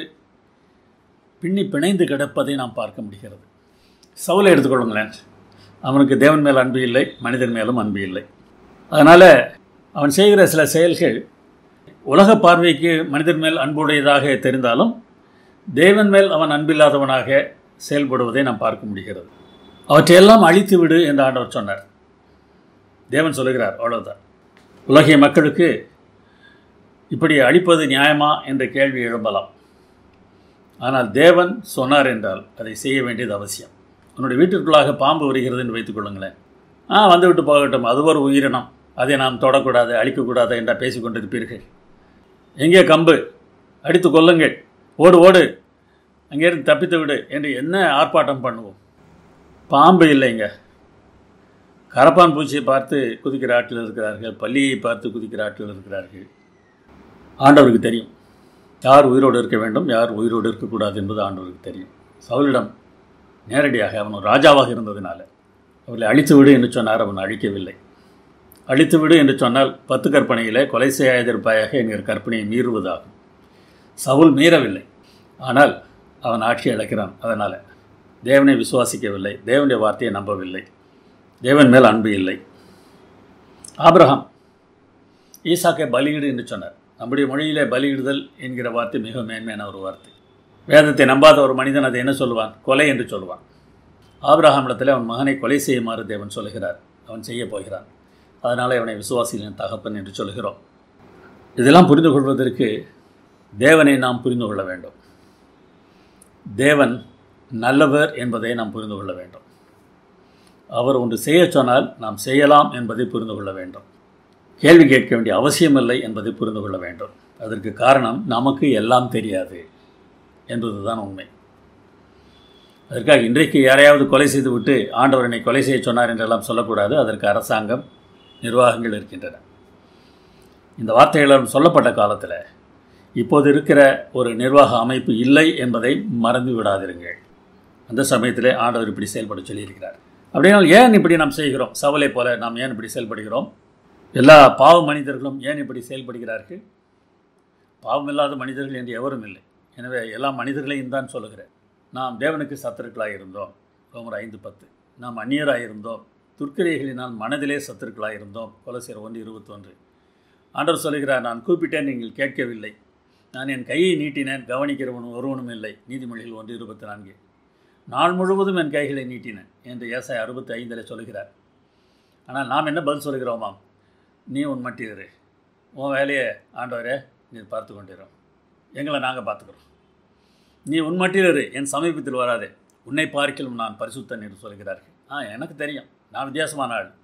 பின்னி பிணைந்து கிடப்பதை நாம் பார்க்க முடிகிறது சவுலை எடுத்துக்கொள்ளுங்களேன் அவனுக்கு தேவன் மேல் அன்பு இல்லை மனிதன் மேலும் அன்பு இல்லை அதனால் அவன் செய்கிற சில செயல்கள் உலக பார்வைக்கு மனிதன் மேல் அன்புடையதாக தெரிந்தாலும் தேவன் மேல் அவன் அன்பில்லாதவனாக செயல்படுவதை நாம் பார்க்க முடிகிறது அவற்றையெல்லாம் அழித்து விடு என்று ஆண்டவர் சொன்னார் தேவன் சொல்லுகிறார் அவ்வளவுதான் உலகிய மக்களுக்கு இப்படி அழிப்பது நியாயமா என்ற கேள்வி எழும்பலாம் ஆனால் தேவன் சொன்னார் என்றால் அதை செய்ய வேண்டியது அவசியம் உன்னுடைய வீட்டிற்குள்ளாக பாம்பு வருகிறது என்று வைத்துக் கொள்ளுங்களேன் ஆ வந்துவிட்டு போகட்டும் அது ஒரு உயிரினம் அதை நாம் தொடக்கூடாது அழிக்கக்கூடாது என்றால் பேசிக்கொண்டிருப்பீர்கள் எங்கே கம்பு அடித்து கொல்லுங்கள் ஓடு ஓடு அங்கேருந்து தப்பித்து விடு என்று என்ன ஆர்ப்பாட்டம் பண்ணுவோம் பாம்பு இல்லைங்க கரப்பான் பூச்சியை பார்த்து குதிக்கிற ஆட்டில் இருக்கிறார்கள் பள்ளியை பார்த்து குதிக்கிற ஆட்டில் இருக்கிறார்கள் ஆண்டவருக்கு தெரியும் யார் உயிரோடு இருக்க வேண்டும் யார் உயிரோடு இருக்கக்கூடாது என்பது ஆண்டவருக்கு தெரியும் சவுலிடம் நேரடியாக அவன் ஒரு ராஜாவாக இருந்ததினால அவர்களை அழித்து விடு என்று சொன்னார் அவன் அழிக்கவில்லை அழித்து விடு என்று சொன்னால் பத்து கற்பனையிலே கொலை செய்யாதிருப்பாயாக என்கிற கற்பனையை மீறுவதாகும் சவுல் மீறவில்லை ஆனால் அவன் ஆட்சி அழைக்கிறான் அதனால் தேவனை விசுவாசிக்கவில்லை தேவனுடைய வார்த்தையை நம்பவில்லை தேவன் மேல் அன்பு இல்லை ஆபிரகாம் ஈசாக்கை பலியிடு என்று சொன்னார் நம்முடைய மொழியிலே பலியிடுதல் என்கிற வார்த்தை மிக மேன்மையான ஒரு வார்த்தை வேதத்தை நம்பாத ஒரு மனிதன் அதை என்ன சொல்லுவான் கொலை என்று சொல்லுவான் ஆபிரகாமிடத்தில் அவன் மகனை கொலை செய்யுமாறு தேவன் சொல்லுகிறார் அவன் செய்ய போகிறான் அதனால் அவனை விசுவாசிகளின் தகப்பன் என்று சொல்கிறோம் இதெல்லாம் புரிந்து கொள்வதற்கு தேவனை நாம் புரிந்து கொள்ள வேண்டும் தேவன் நல்லவர் என்பதை நாம் புரிந்து கொள்ள வேண்டும் அவர் ஒன்று செய்ய சொன்னால் நாம் செய்யலாம் என்பதை புரிந்து கொள்ள வேண்டும் கேள்வி கேட்க வேண்டிய அவசியமில்லை என்பதை புரிந்து கொள்ள வேண்டும் அதற்கு காரணம் நமக்கு எல்லாம் தெரியாது என்பதுதான் உண்மை அதற்காக இன்றைக்கு யாரையாவது கொலை செய்துவிட்டு ஆண்டவர் என்னை கொலை செய்ய சொன்னார் என்றெல்லாம் சொல்லக்கூடாது அதற்கு அரசாங்கம் நிர்வாகங்கள் இருக்கின்றன இந்த வார்த்தைகளும் சொல்லப்பட்ட காலத்தில் இப்போது இருக்கிற ஒரு நிர்வாக அமைப்பு இல்லை என்பதை மறந்து விடாதிருங்கள் அந்த சமயத்திலே ஆண்டவர் இப்படி செயல்பட சொல்லியிருக்கிறார் அப்படினால் ஏன் இப்படி நாம் செய்கிறோம் சவலை போல நாம் ஏன் இப்படி செயல்படுகிறோம் எல்லா பாவ மனிதர்களும் ஏன் இப்படி செயல்படுகிறார்கள் பாவம் இல்லாத மனிதர்கள் என்று எவரும் இல்லை எனவே எல்லா மனிதர்களையும் தான் சொல்லுகிறேன் நாம் தேவனுக்கு சத்துருக்களாக இருந்தோம் ரோமர் ஐந்து பத்து நாம் அந்நியராக இருந்தோம் துர்க்கிரைகளினால் மனதிலே சத்துருக்களாக இருந்தோம் கொலசியர் ஒன்று இருபத்தொன்று ஆண்டவர் சொல்லுகிறார் நான் கூப்பிட்டேன் நீங்கள் கேட்கவில்லை நான் என் கையை நீட்டினேன் கவனிக்கிறவனும் ஒருவனும் இல்லை நீதிமொழிகள் ஒன்று இருபத்தி நான்கு நாள் முழுவதும் என் கைகளை நீட்டினேன் என்று ஏசாய் அறுபத்தி ஐந்தில் சொல்கிறார் ஆனால் நாம் என்ன பதில் சொல்கிறோமாம் நீ உன் மட்டிரு உன் வேலையை ஆண்டவரே நீ பார்த்து கொண்டிரும் எங்களை நாங்கள் பார்த்துக்குறோம் நீ உன் மட்டிலிரு என் சமீபத்தில் வராதே உன்னை பார்க்கலும் நான் பரிசுத்தன் என்று சொல்கிறார்கள் ஆ எனக்கு தெரியும் நான் வித்தியாசமான ஆள்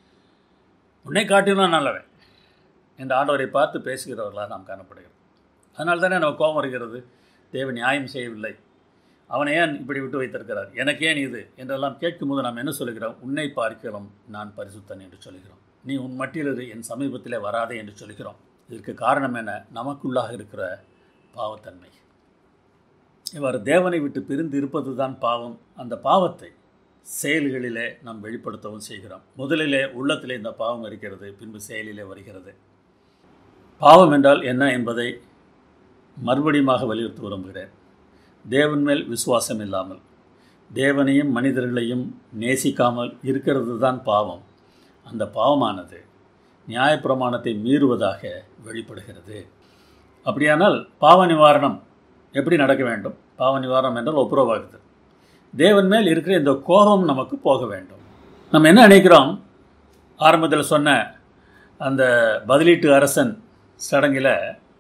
உன்னை காட்டிலும் நல்லவன் என்று ஆண்டவரை பார்த்து பேசுகிறவர்களாக நாம் காணப்படுகிறோம் அதனால தானே நம்ம கோபம் வருகிறது தேவன் நியாயம் செய்யவில்லை அவனை ஏன் இப்படி விட்டு வைத்திருக்கிறார் எனக்கு ஏன் இது என்றெல்லாம் கேட்கும்போது நாம் என்ன சொல்கிறோம் உன்னை பார்க்கிறோம் நான் பரிசுத்தன் என்று சொல்கிறோம் நீ உன் மட்டிலிரு என் சமீபத்திலே வராதே என்று சொல்கிறோம் இதற்கு காரணம் என்ன நமக்குள்ளாக இருக்கிற பாவத்தன்மை இவ்வாறு தேவனை விட்டு பிரிந்து இருப்பது தான் பாவம் அந்த பாவத்தை செயல்களிலே நாம் வெளிப்படுத்தவும் செய்கிறோம் முதலிலே உள்ளத்திலே இந்த பாவம் இருக்கிறது பின்பு செயலிலே வருகிறது பாவம் என்றால் என்ன என்பதை மறுபடியுமாக வலியுறுத்த விரும்புகிறேன் தேவன் மேல் விசுவாசம் இல்லாமல் தேவனையும் மனிதர்களையும் நேசிக்காமல் இருக்கிறது தான் பாவம் அந்த பாவமானது நியாயப்பிரமாணத்தை மீறுவதாக வெளிப்படுகிறது அப்படியானால் பாவ நிவாரணம் எப்படி நடக்க வேண்டும் பாவ நிவாரணம் என்றால் ஒப்புரவாகுது தேவன் மேல் இருக்கிற இந்த கோபம் நமக்கு போக வேண்டும் நம்ம என்ன நினைக்கிறோம் ஆரம்பத்தில் சொன்ன அந்த பதிலீட்டு அரசன் சடங்கில்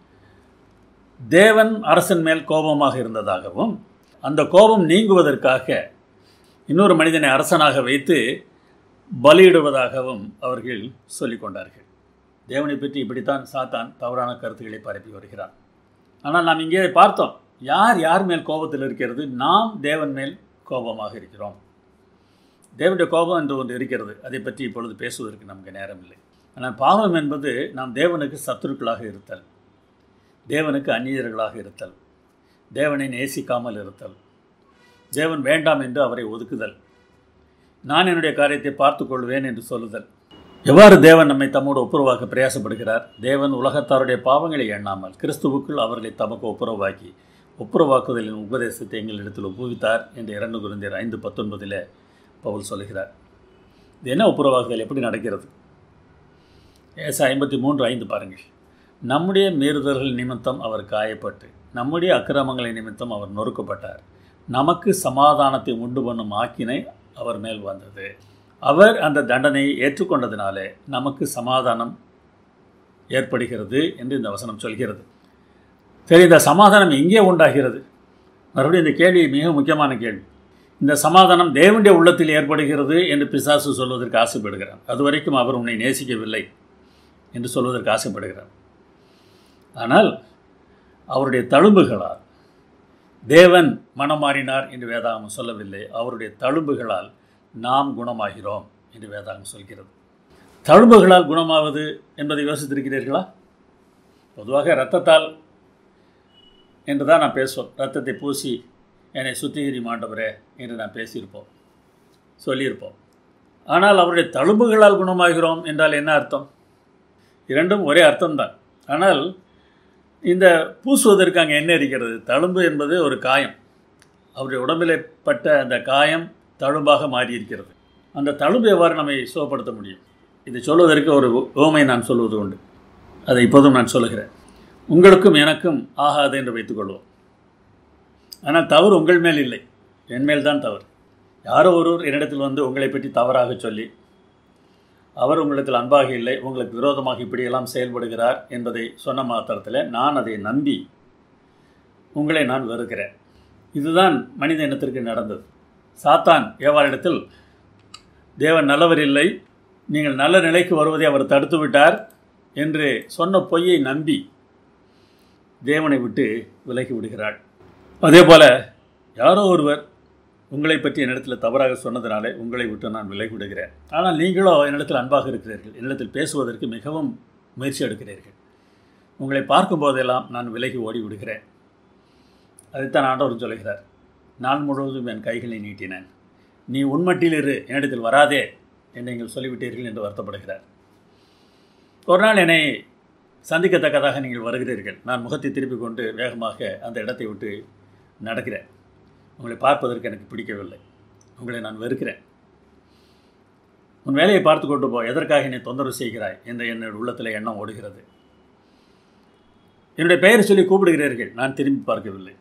தேவன் அரசன் மேல் கோபமாக இருந்ததாகவும் அந்த கோபம் நீங்குவதற்காக இன்னொரு மனிதனை அரசனாக வைத்து பலியிடுவதாகவும் அவர்கள் சொல்லிக் கொண்டார்கள் தேவனை பற்றி இப்படித்தான் சாத்தான் தவறான கருத்துக்களை பரப்பி வருகிறான் ஆனால் நாம் இங்கே பார்த்தோம் யார் யார் மேல் கோபத்தில் இருக்கிறது நாம் தேவன் மேல் கோபமாக இருக்கிறோம் தேவனுடைய கோபம் என்று ஒன்று இருக்கிறது அதை பற்றி இப்பொழுது பேசுவதற்கு நமக்கு நேரம் இல்லை ஆனால் பாவம் என்பது நாம் தேவனுக்கு சத்துருக்களாக இருத்தல் தேவனுக்கு அந்நியர்களாக இருத்தல் தேவனை நேசிக்காமல் இருத்தல் தேவன் வேண்டாம் என்று அவரை ஒதுக்குதல் நான் என்னுடைய காரியத்தை பார்த்து கொள்வேன் என்று சொல்லுதல் எவ்வாறு தேவன் நம்மை தம்மோடு ஒப்புரவாக்க பிரயாசப்படுகிறார் தேவன் உலகத்தாருடைய பாவங்களை எண்ணாமல் கிறிஸ்துவுக்குள் அவர்களை தமக்கு ஒப்புரவாக்கி ஒப்புரவாக்குதலின் உபதேசத்தை எங்களிடத்தில் ஒப்புவித்தார் என்று இரண்டு குருந்தியர் ஐந்து பத்தொன்பதில் பவுல் சொல்லுகிறார் இது என்ன ஒப்புரவாக்குதல் எப்படி நடக்கிறது ஏச ஐம்பத்தி மூன்று ஐந்து பாருங்கள் நம்முடைய மீறுதல்கள் நிமித்தம் அவர் காயப்பட்டு நம்முடைய அக்கிரமங்களை நிமித்தம் அவர் நொறுக்கப்பட்டார் நமக்கு சமாதானத்தை உண்டு பண்ணும் ஆக்கினை அவர் மேல் வந்தது அவர் அந்த தண்டனையை ஏற்றுக்கொண்டதினாலே நமக்கு சமாதானம் ஏற்படுகிறது என்று இந்த வசனம் சொல்கிறது சரி இந்த சமாதானம் எங்கே உண்டாகிறது மறுபடியும் இந்த கேள்வி மிக முக்கியமான கேள்வி இந்த சமாதானம் தேவனுடைய உள்ளத்தில் ஏற்படுகிறது என்று பிசாசு சொல்வதற்கு ஆசைப்படுகிறார் அதுவரைக்கும் அவர் உன்னை நேசிக்கவில்லை என்று சொல்வதற்கு ஆசைப்படுகிறார் ஆனால் அவருடைய தழும்புகளால் தேவன் மனம் மாறினார் என்று வேதாகம் சொல்லவில்லை அவருடைய தழும்புகளால் நாம் குணமாகிறோம் என்று வேதாகம் சொல்கிறது தழும்புகளால் குணமாவது என்பதை யோசித்திருக்கிறீர்களா பொதுவாக இரத்தத்தால் என்று தான் நான் பேசுவோம் ரத்தத்தை பூசி என்னை சுத்திகரி மாண்டவரே என்று நான் பேசியிருப்போம் சொல்லியிருப்போம் ஆனால் அவருடைய தழும்புகளால் குணமாகிறோம் என்றால் என்ன அர்த்தம் இரண்டும் ஒரே அர்த்தம்தான் ஆனால் இந்த பூசுவதற்கு அங்கே என்ன இருக்கிறது தழும்பு என்பது ஒரு காயம் அவருடைய உடம்பிலே பட்ட அந்த காயம் தழும்பாக மாறியிருக்கிறது அந்த தழும்பு எவ்வாறு நம்மை சுகப்படுத்த முடியும் இதை சொல்வதற்கு ஒரு ஓமை நான் சொல்வது உண்டு அதை இப்போதும் நான் சொல்லுகிறேன் உங்களுக்கும் எனக்கும் ஆகாது என்று வைத்துக்கொள்வோம் ஆனால் தவறு உங்கள் மேல் இல்லை என் மேல் தான் தவறு யாரோ ஒருவர் என்னிடத்தில் வந்து உங்களை பற்றி தவறாக சொல்லி அவர் உங்களிடத்தில் அன்பாக இல்லை உங்களுக்கு விரோதமாக இப்படியெல்லாம் செயல்படுகிறார் என்பதை சொன்ன மாத்திரத்தில் நான் அதை நம்பி உங்களை நான் வெறுக்கிறேன் இதுதான் மனித இனத்திற்கு நடந்தது சாத்தான் ஏவாரிடத்தில் தேவன் நல்லவர் இல்லை நீங்கள் நல்ல நிலைக்கு வருவதை அவர் தடுத்து விட்டார் என்று சொன்ன பொய்யை நம்பி தேவனை விட்டு விலகி விடுகிறாள் அதே போல் யாரோ ஒருவர் உங்களை பற்றி என்னிடத்தில் தவறாக சொன்னதினாலே உங்களை விட்டு நான் விலகி விடுகிறேன் ஆனால் நீங்களோ என்னிடத்தில் அன்பாக இருக்கிறீர்கள் என்னிடத்தில் பேசுவதற்கு மிகவும் முயற்சி எடுக்கிறீர்கள் உங்களை பார்க்கும்போதெல்லாம் நான் விலகி ஓடி விடுகிறேன் அதைத்தான் ஆண்டவர் சொல்லுகிறார் நான் முழுவதும் என் கைகளை நீட்டினேன் நீ உன்மட்டில் இரு என்னிடத்தில் வராதே என்று நீங்கள் சொல்லிவிட்டீர்கள் என்று வருத்தப்படுகிறார் ஒரு நாள் என்னை சந்திக்கத்தக்கதாக நீங்கள் வருகிறீர்கள் நான் முகத்தை திருப்பிக் கொண்டு வேகமாக அந்த இடத்தை விட்டு நடக்கிறேன் உங்களை பார்ப்பதற்கு எனக்கு பிடிக்கவில்லை உங்களை நான் வெறுக்கிறேன் உன் வேலையை பார்த்து கொண்டு போ எதற்காக என்னை தொந்தரவு செய்கிறாய் என்ற என்னுடைய உள்ளத்தில் எண்ணம் ஓடுகிறது என்னுடைய பெயரை சொல்லி கூப்பிடுகிறீர்கள் நான் திரும்பி பார்க்கவில்லை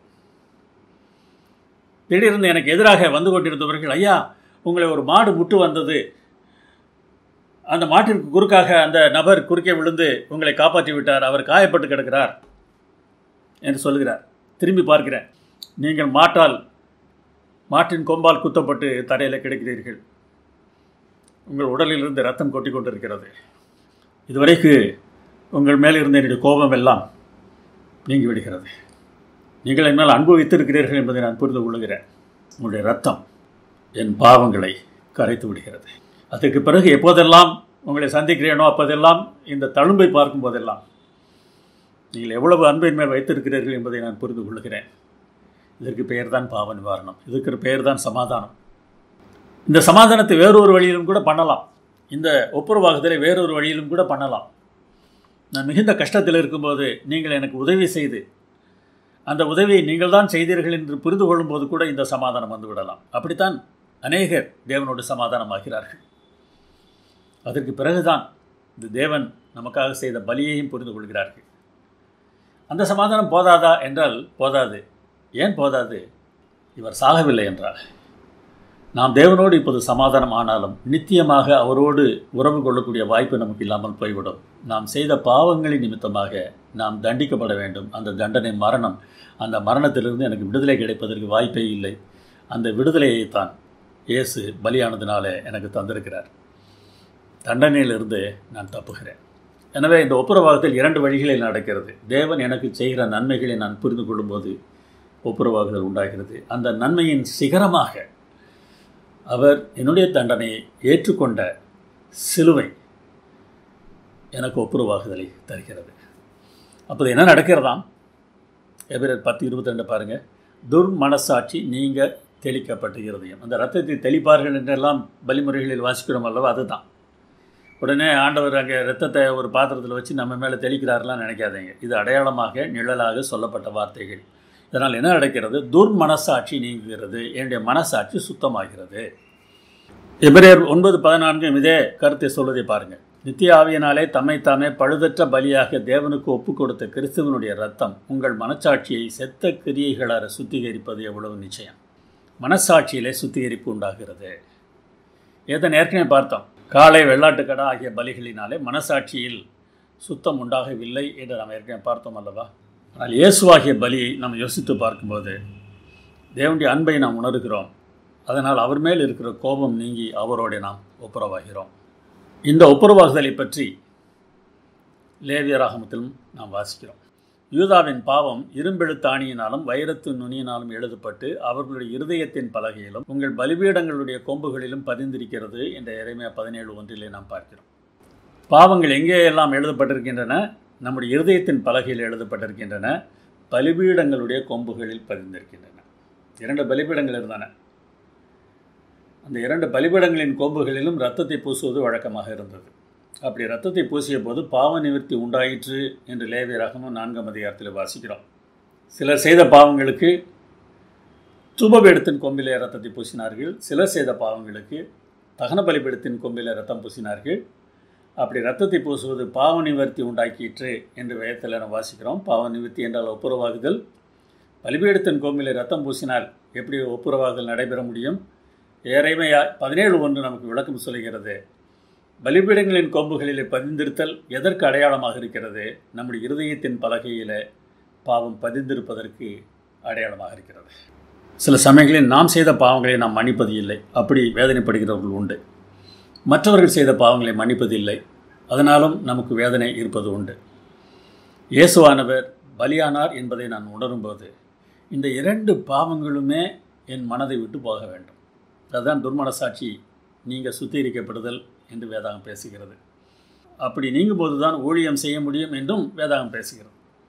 திடீர்னு எனக்கு எதிராக வந்து கொண்டிருந்தவர்கள் ஐயா உங்களை ஒரு மாடு முட்டு வந்தது அந்த மாட்டிற்கு குறுக்காக அந்த நபர் குறுக்கே விழுந்து உங்களை காப்பாற்றி விட்டார் அவர் காயப்பட்டு கிடக்கிறார் என்று சொல்லுகிறார் திரும்பி பார்க்கிறேன் நீங்கள் மாட்டால் மாட்டின் கொம்பால் குத்தப்பட்டு தரையில் கிடக்கிறீர்கள் உங்கள் உடலிலிருந்து ரத்தம் கொட்டி கொண்டிருக்கிறது இதுவரைக்கு உங்கள் மேல் இருந்த என்னுடைய கோபம் எல்லாம் நீங்கி விடுகிறது நீங்கள் என் மேல் அன்பு வைத்திருக்கிறீர்கள் என்பதை நான் புரிந்து கொள்கிறேன் உங்களுடைய ரத்தம் என் பாவங்களை கரைத்து விடுகிறது அதற்கு பிறகு எப்போதெல்லாம் உங்களை சந்திக்கிறேனோ அப்போதெல்லாம் இந்த தழும்பை பார்க்கும் போதெல்லாம் நீங்கள் எவ்வளவு அன்பின் மேல் வைத்திருக்கிறீர்கள் என்பதை நான் புரிந்து கொள்கிறேன் இதற்கு பெயர் தான் பாவ நிவாரணம் இதற்கு பெயர் தான் சமாதானம் இந்த சமாதானத்தை வேறொரு வழியிலும் கூட பண்ணலாம் இந்த ஒப்புரவாகுதலை வேறொரு வழியிலும் கூட பண்ணலாம் நான் மிகுந்த கஷ்டத்தில் இருக்கும்போது நீங்கள் எனக்கு உதவி செய்து அந்த உதவியை நீங்கள் தான் செய்தீர்கள் என்று புரிந்து கொள்ளும்போது கூட இந்த சமாதானம் வந்து விடலாம் அப்படித்தான் அநேகர் தேவனோடு சமாதானமாகிறார்கள் அதற்கு பிறகுதான் இந்த தேவன் நமக்காக செய்த பலியையும் புரிந்து கொள்கிறார்கள் அந்த சமாதானம் போதாதா என்றால் போதாது ஏன் போதாது இவர் சாகவில்லை என்றால் நாம் தேவனோடு இப்போது சமாதானம் ஆனாலும் நித்தியமாக அவரோடு உறவு கொள்ளக்கூடிய வாய்ப்பு நமக்கு இல்லாமல் போய்விடும் நாம் செய்த பாவங்களின் நிமித்தமாக நாம் தண்டிக்கப்பட வேண்டும் அந்த தண்டனை மரணம் அந்த மரணத்திலிருந்து எனக்கு விடுதலை கிடைப்பதற்கு வாய்ப்பே இல்லை அந்த விடுதலையைத்தான் இயேசு பலியானதினாலே எனக்கு தந்திருக்கிறார் தண்டனையிலிருந்து நான் தப்புகிறேன் எனவே இந்த ஒப்புரவாகத்தில் இரண்டு வழிகளில் நடக்கிறது தேவன் எனக்கு செய்கிற நன்மைகளை நான் புரிந்து கொள்ளும்போது ஒப்புரவாகுதல் உண்டாகிறது அந்த நன்மையின் சிகரமாக அவர் என்னுடைய தண்டனையை ஏற்றுக்கொண்ட சிலுவை எனக்கு ஒப்புரவாகுதலை தருகிறது அப்போது என்ன நடக்கிறதாம் எபிரர் பத்து இருபத்தி ரெண்டு பாருங்கள் துர்மனசாட்சி நீங்கள் தெளிக்கப்பட்ட இருதயம் அந்த ரத்தத்தை தெளிப்பார்கள் என்றெல்லாம் பலிமுறைகளில் வாசிக்கிறோம் அல்லவா அதுதான் உடனே ஆண்டவர் அங்கே ரத்தத்தை ஒரு பாத்திரத்தில் வச்சு நம்ம மேலே தெளிக்கிறாரெலாம் நினைக்காதீங்க இது அடையாளமாக நிழலாக சொல்லப்பட்ட வார்த்தைகள் இதனால் என்ன நடக்கிறது துர்மனசாட்சி நீங்குகிறது என்னுடைய மனசாட்சி சுத்தமாகிறது எபிரேர் ஒன்பது பதினான்கு இதே கருத்தை சொல்வதை பாருங்கள் நித்திய ஆவியினாலே தம்மைத்தாமே பழுதற்ற பலியாக தேவனுக்கு ஒப்பு கொடுத்த கிறிஸ்துவனுடைய ரத்தம் உங்கள் மனச்சாட்சியை செத்த கிரியைகளார சுத்திகரிப்பது எவ்வளவு நிச்சயம் மனசாட்சியிலே சுத்திகரிப்பு உண்டாகிறது ஏதன் ஏற்கனவே பார்த்தோம் காளை வெள்ளாட்டுக்கடா ஆகிய பலிகளினாலே மனசாட்சியில் சுத்தம் உண்டாகவில்லை என்று நாம் ஏற்கனவே பார்த்தோம் அல்லவா ஆனால் இயேசுவாகிய பலியை நாம் யோசித்து பார்க்கும்போது தேவனுடைய அன்பை நாம் உணர்கிறோம் அதனால் அவர் மேல் இருக்கிற கோபம் நீங்கி அவரோடு நாம் ஒப்புரவாகிறோம் இந்த ஒப்புரவாகுதலை பற்றி லேவியராகமத்திலும் நாம் வாசிக்கிறோம் யூதாவின் பாவம் இரும்பெழுத்தாணியினாலும் வைரத்து நுனியினாலும் எழுதப்பட்டு அவர்களுடைய இருதயத்தின் பலகையிலும் உங்கள் பலிபீடங்களுடைய கொம்புகளிலும் பதிந்திருக்கிறது என்ற இறைமையா பதினேழு ஒன்றிலே நாம் பார்க்கிறோம் பாவங்கள் எங்கே எல்லாம் எழுதப்பட்டிருக்கின்றன நம்முடைய இருதயத்தின் பலகையில் எழுதப்பட்டிருக்கின்றன பலிபீடங்களுடைய கொம்புகளில் பதிந்திருக்கின்றன இரண்டு பலிபீடங்கள் இருந்தன அந்த இரண்டு பலிபீடங்களின் கொம்புகளிலும் இரத்தத்தை பூசுவது வழக்கமாக இருந்தது அப்படி ரத்தத்தை பூசிய போது பாவ நிவர்த்தி உண்டாயிற்று என்று லேவியராகமும் நான்காம் அதிகாரத்தில் வாசிக்கிறோம் சிலர் செய்த பாவங்களுக்கு தூபபீடத்தின் கொம்பிலே ரத்தத்தை பூசினார்கள் சிலர் செய்த பாவங்களுக்கு தகன பலிபீடத்தின் கொம்பிலே ரத்தம் பூசினார்கள் அப்படி ரத்தத்தை பூசுவது பாவ நிவர்த்தி உண்டாக்கிற்று என்று வேதத்தில் நாம் வாசிக்கிறோம் பாவ நிவர்த்தி என்றால் ஒப்புரவாகுதல் பலிபீடத்தின் கொம்பிலே ரத்தம் பூசினால் எப்படி ஒப்புரவாகுதல் நடைபெற முடியும் ஏறைமையா பதினேழு ஒன்று நமக்கு விளக்கம் சொல்கிறது பலிபீடங்களின் கொம்புகளிலே பதிந்திருத்தல் எதற்கு அடையாளமாக இருக்கிறது நம்முடைய இருதயத்தின் பலகையில் பாவம் பதிந்திருப்பதற்கு அடையாளமாக இருக்கிறது சில சமயங்களில் நாம் செய்த பாவங்களை நாம் மன்னிப்பது இல்லை அப்படி வேதனைப்படுகிறவர்கள் உண்டு மற்றவர்கள் செய்த பாவங்களை மன்னிப்பது இல்லை அதனாலும் நமக்கு வேதனை இருப்பது உண்டு இயேசுவானவர் பலியானார் என்பதை நான் உணரும்போது இந்த இரண்டு பாவங்களுமே என் மனதை விட்டு போக வேண்டும் அதுதான் துர்மனசாட்சி நீங்கள் சுத்திகரிக்கப்படுதல் என்று வேதாகம் பேசுகிறது அப்படி நீங்கும்போது தான் ஊழியம் செய்ய முடியும் என்றும் வேதாகம் பேசுகிறது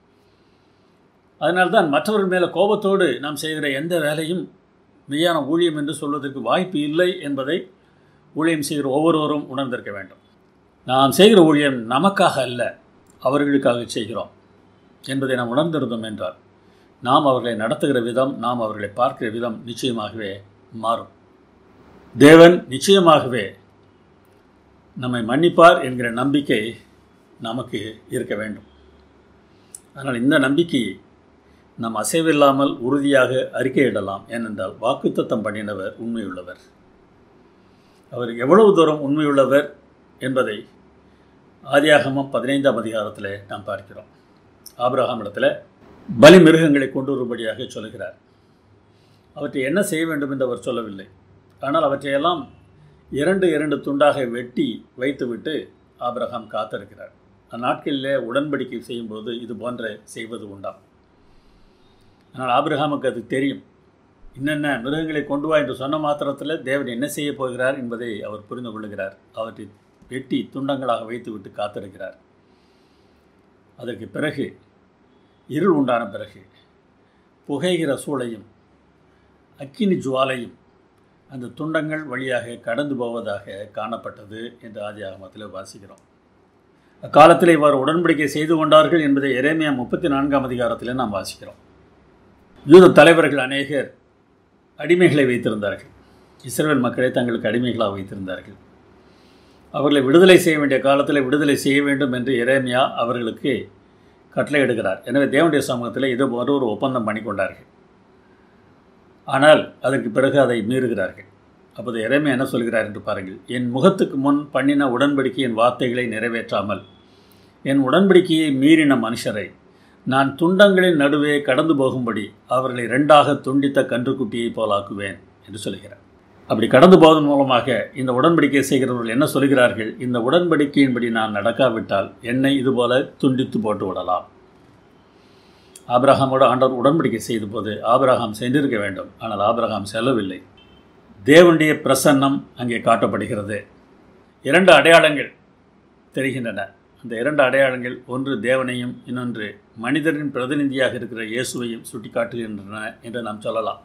அதனால்தான் மற்றவர்கள் மேலே கோபத்தோடு நாம் செய்கிற எந்த வேலையும் மெய்யான ஊழியம் என்று சொல்வதற்கு வாய்ப்பு இல்லை என்பதை ஊழியம் செய்கிற ஒவ்வொருவரும் உணர்ந்திருக்க வேண்டும் நாம் செய்கிற ஊழியம் நமக்காக அல்ல அவர்களுக்காக செய்கிறோம் என்பதை நாம் உணர்ந்திருந்தோம் என்றால் நாம் அவர்களை நடத்துகிற விதம் நாம் அவர்களை பார்க்கிற விதம் நிச்சயமாகவே மாறும் தேவன் நிச்சயமாகவே நம்மை மன்னிப்பார் என்கிற நம்பிக்கை நமக்கு இருக்க வேண்டும் ஆனால் இந்த நம்பிக்கையை நாம் அசைவில்லாமல் உறுதியாக அறிக்கையிடலாம் ஏனென்றால் வாக்குத்தத்தம் பண்ணினவர் உண்மையுள்ளவர் அவர் எவ்வளவு தூரம் உண்மையுள்ளவர் என்பதை ஆதியாகமம் பதினைந்தாம் அதிகாரத்தில் நாம் பார்க்கிறோம் ஆபிரகாம் இடத்துல பலி மிருகங்களை கொண்டு வரும்படியாக சொல்கிறார் அவற்றை என்ன செய்ய வேண்டும் என்று அவர் சொல்லவில்லை ஆனால் அவற்றையெல்லாம் இரண்டு இரண்டு துண்டாக வெட்டி வைத்துவிட்டு ஆபிரகாம் காத்திருக்கிறார் அந்நாட்களிலே உடன்படிக்கை செய்யும்போது இது போன்ற செய்வது உண்டாம் ஆனால் ஆபிரகாமுக்கு அது தெரியும் என்னென்ன மிருகங்களை கொண்டு வா என்று சொன்ன மாத்திரத்தில் தேவன் என்ன செய்ய போகிறார் என்பதை அவர் புரிந்து கொள்ளுகிறார் அவற்றை வெட்டி துண்டங்களாக வைத்துவிட்டு காத்திருக்கிறார் அதற்கு பிறகு இருள் உண்டான பிறகு புகைகிற சூளையும் அக்கினி ஜுவாலையும் அந்த துண்டங்கள் வழியாக கடந்து போவதாக காணப்பட்டது என்று ஆதி ஆகமத்தில் வாசிக்கிறோம் அக்காலத்தில் இவ்வாறு உடன்படிக்கை செய்து கொண்டார்கள் என்பதை எரேமியா முப்பத்தி நான்காம் அதிகாரத்தில் நாம் வாசிக்கிறோம் யூத தலைவர்கள் அநேகர் அடிமைகளை வைத்திருந்தார்கள் இஸ்ரேல் மக்களை தங்களுக்கு அடிமைகளாக வைத்திருந்தார்கள் அவர்களை விடுதலை செய்ய வேண்டிய காலத்தில் விடுதலை செய்ய வேண்டும் என்று எரேமியா அவர்களுக்கு கட்டளையிடுகிறார் எனவே தேவனுடைய சமூகத்தில் இது போன்ற ஒரு ஒப்பந்தம் பண்ணி கொண்டார்கள் ஆனால் அதற்கு பிறகு அதை மீறுகிறார்கள் அப்போது இறைமை என்ன சொல்கிறார் என்று பாருங்கள் என் முகத்துக்கு முன் பண்ணின உடன்படிக்கையின் வார்த்தைகளை நிறைவேற்றாமல் என் உடன்படிக்கையை மீறின மனுஷரை நான் துண்டங்களின் நடுவே கடந்து போகும்படி அவர்களை ரெண்டாக துண்டித்த கன்றுக்குட்டியைப் போலாக்குவேன் என்று சொல்கிறார் அப்படி கடந்து போவதன் மூலமாக இந்த உடன்படிக்கை செய்கிறவர்கள் என்ன சொல்கிறார்கள் இந்த உடன்படிக்கையின்படி நான் நடக்காவிட்டால் என்னை இதுபோல துண்டித்து போட்டு விடலாம் ஆபிரகாமோடு ஆண்டவர் உடன்படிக்கை செய்த போது ஆபிரகாம் சென்றிருக்க வேண்டும் ஆனால் ஆபிரகாம் செல்லவில்லை தேவனுடைய பிரசன்னம் அங்கே காட்டப்படுகிறது இரண்டு அடையாளங்கள் தெரிகின்றன அந்த இரண்டு அடையாளங்கள் ஒன்று தேவனையும் இன்னொன்று மனிதரின் பிரதிநிதியாக இருக்கிற இயேசுவையும் சுட்டிக்காட்டுகின்றன என்று நாம் சொல்லலாம்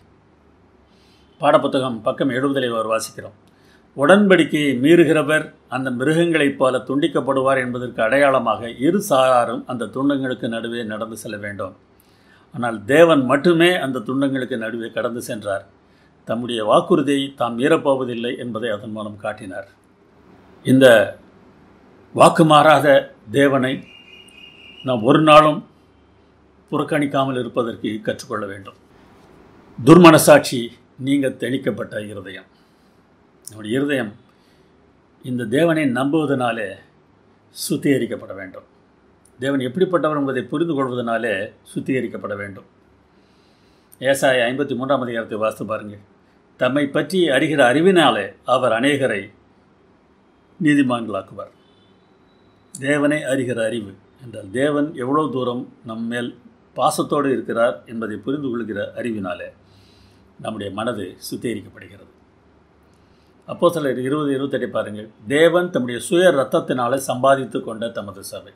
பாடப்புத்தகம் பக்கம் எழுபதிலே ஒரு வாசிக்கிறோம் உடன்படிக்கையை மீறுகிறவர் அந்த மிருகங்களைப் போல துண்டிக்கப்படுவார் என்பதற்கு அடையாளமாக இரு சாராரும் அந்த துண்டங்களுக்கு நடுவே நடந்து செல்ல வேண்டும் ஆனால் தேவன் மட்டுமே அந்த துண்டங்களுக்கு நடுவே கடந்து சென்றார் தம்முடைய வாக்குறுதியை தாம் மீறப்போவதில்லை என்பதை அதன் மூலம் காட்டினார் இந்த வாக்கு மாறாத தேவனை நாம் ஒரு நாளும் புறக்கணிக்காமல் இருப்பதற்கு கற்றுக்கொள்ள வேண்டும் துர்மனசாட்சி நீங்க தெளிக்கப்பட்ட இருதயம் நம்முடைய இருதயம் இந்த தேவனை நம்புவதனாலே சுத்திகரிக்கப்பட வேண்டும் தேவன் எப்படிப்பட்டவர் என்பதை புரிந்து கொள்வதனாலே சுத்திகரிக்கப்பட வேண்டும் ஏசாய ஐம்பத்தி மூன்றாம் அதிகாரத்தை வாசித்து பாருங்கள் தம்மை பற்றி அறிகிற அறிவினாலே அவர் அநேகரை நீதிமான்களாக்குவார் தேவனை அறிகிற அறிவு என்றால் தேவன் எவ்வளோ தூரம் நம் மேல் பாசத்தோடு இருக்கிறார் என்பதை புரிந்து கொள்கிற அறிவினாலே நம்முடைய மனது சுத்திகரிக்கப்படுகிறது அப்போ சிலர் இருபது இருபத்தெட்டை பாருங்கள் தேவன் தம்முடைய சுய ரத்தத்தினாலே சம்பாதித்து கொண்ட தமது சபை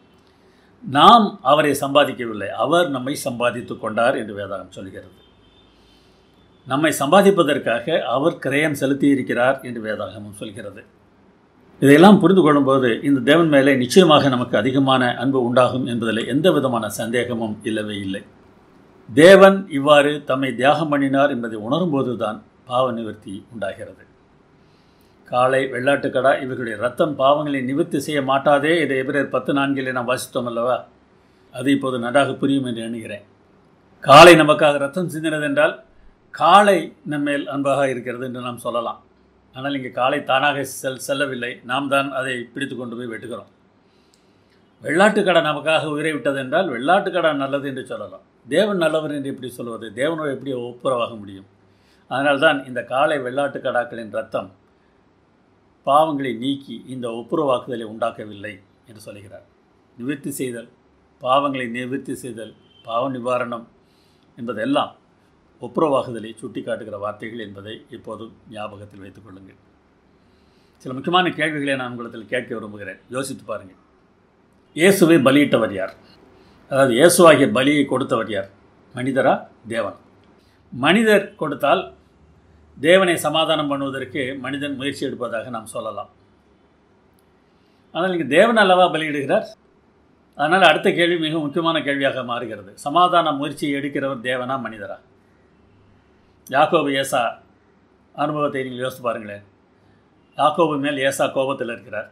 நாம் அவரை சம்பாதிக்கவில்லை அவர் நம்மை சம்பாதித்து கொண்டார் என்று வேதாகம் சொல்கிறது நம்மை சம்பாதிப்பதற்காக அவர் கிரயம் செலுத்தியிருக்கிறார் என்று வேதாகமும் சொல்கிறது இதையெல்லாம் புரிந்து கொள்ளும்போது இந்த தேவன் மேலே நிச்சயமாக நமக்கு அதிகமான அன்பு உண்டாகும் என்பதில் எந்த விதமான சந்தேகமும் இல்லவே இல்லை தேவன் இவ்வாறு தம்மை தியாகம் பண்ணினார் என்பதை உணரும்போது தான் பாவ நிவர்த்தி உண்டாகிறது காளை வெள்ளாட்டுக்கடா இவர்களுடைய ரத்தம் பாவங்களை நிவர்த்தி செய்ய மாட்டாதே இதை எபிரேர் பத்து நான்கிலே நாம் வாசித்தோம் அல்லவா அது இப்போது நன்றாக புரியும் என்று எண்ணுகிறேன் காளை நமக்காக ரத்தம் சிந்தினது என்றால் காளை நம்மேல் அன்பாக இருக்கிறது என்று நாம் சொல்லலாம் ஆனால் இங்கே காளை தானாக செல் செல்லவில்லை நாம் தான் அதை பிடித்து கொண்டு போய் வெட்டுகிறோம் வெள்ளாட்டுக்கடை நமக்காக உயிரை விட்டது என்றால் வெள்ளாட்டுக்கடை நல்லது என்று சொல்லலாம் தேவன் நல்லவர் என்று எப்படி சொல்வது தேவனோடு எப்படி ஒப்புரவாக முடியும் அதனால்தான் இந்த காளை வெள்ளாட்டுக்கடாக்களின் ரத்தம் பாவங்களை நீக்கி இந்த ஒப்புரவாக்குதலை உண்டாக்கவில்லை என்று சொல்கிறார் நிவர்த்தி செய்தல் பாவங்களை நிவர்த்தி செய்தல் பாவ நிவாரணம் என்பதெல்லாம் ஒப்புரவாகுதலை சுட்டி காட்டுகிற வார்த்தைகள் என்பதை இப்போதும் ஞாபகத்தில் வைத்துக் கொள்ளுங்கள் சில முக்கியமான கேள்விகளை நான் உங்களிடத்தில் கேட்க விரும்புகிறேன் யோசித்து பாருங்கள் இயேசுவை பலியிட்டவர் யார் அதாவது இயேசுவாகிய பலியை கொடுத்தவர் யார் மனிதரா தேவன் மனிதர் கொடுத்தால் தேவனை சமாதானம் பண்ணுவதற்கு மனிதன் முயற்சி எடுப்பதாக நாம் சொல்லலாம் ஆனால் இங்கே தேவன் அல்லவா பலியிடுகிறார் அதனால் அடுத்த கேள்வி மிக முக்கியமான கேள்வியாக மாறுகிறது சமாதான முயற்சி எடுக்கிறவர் தேவனா மனிதரா யாக்கோபு ஏசா அனுபவத்தை நீங்கள் யோசித்து பாருங்களேன் யாக்கோபு மேல் ஏசா கோபத்தில் இருக்கிறார்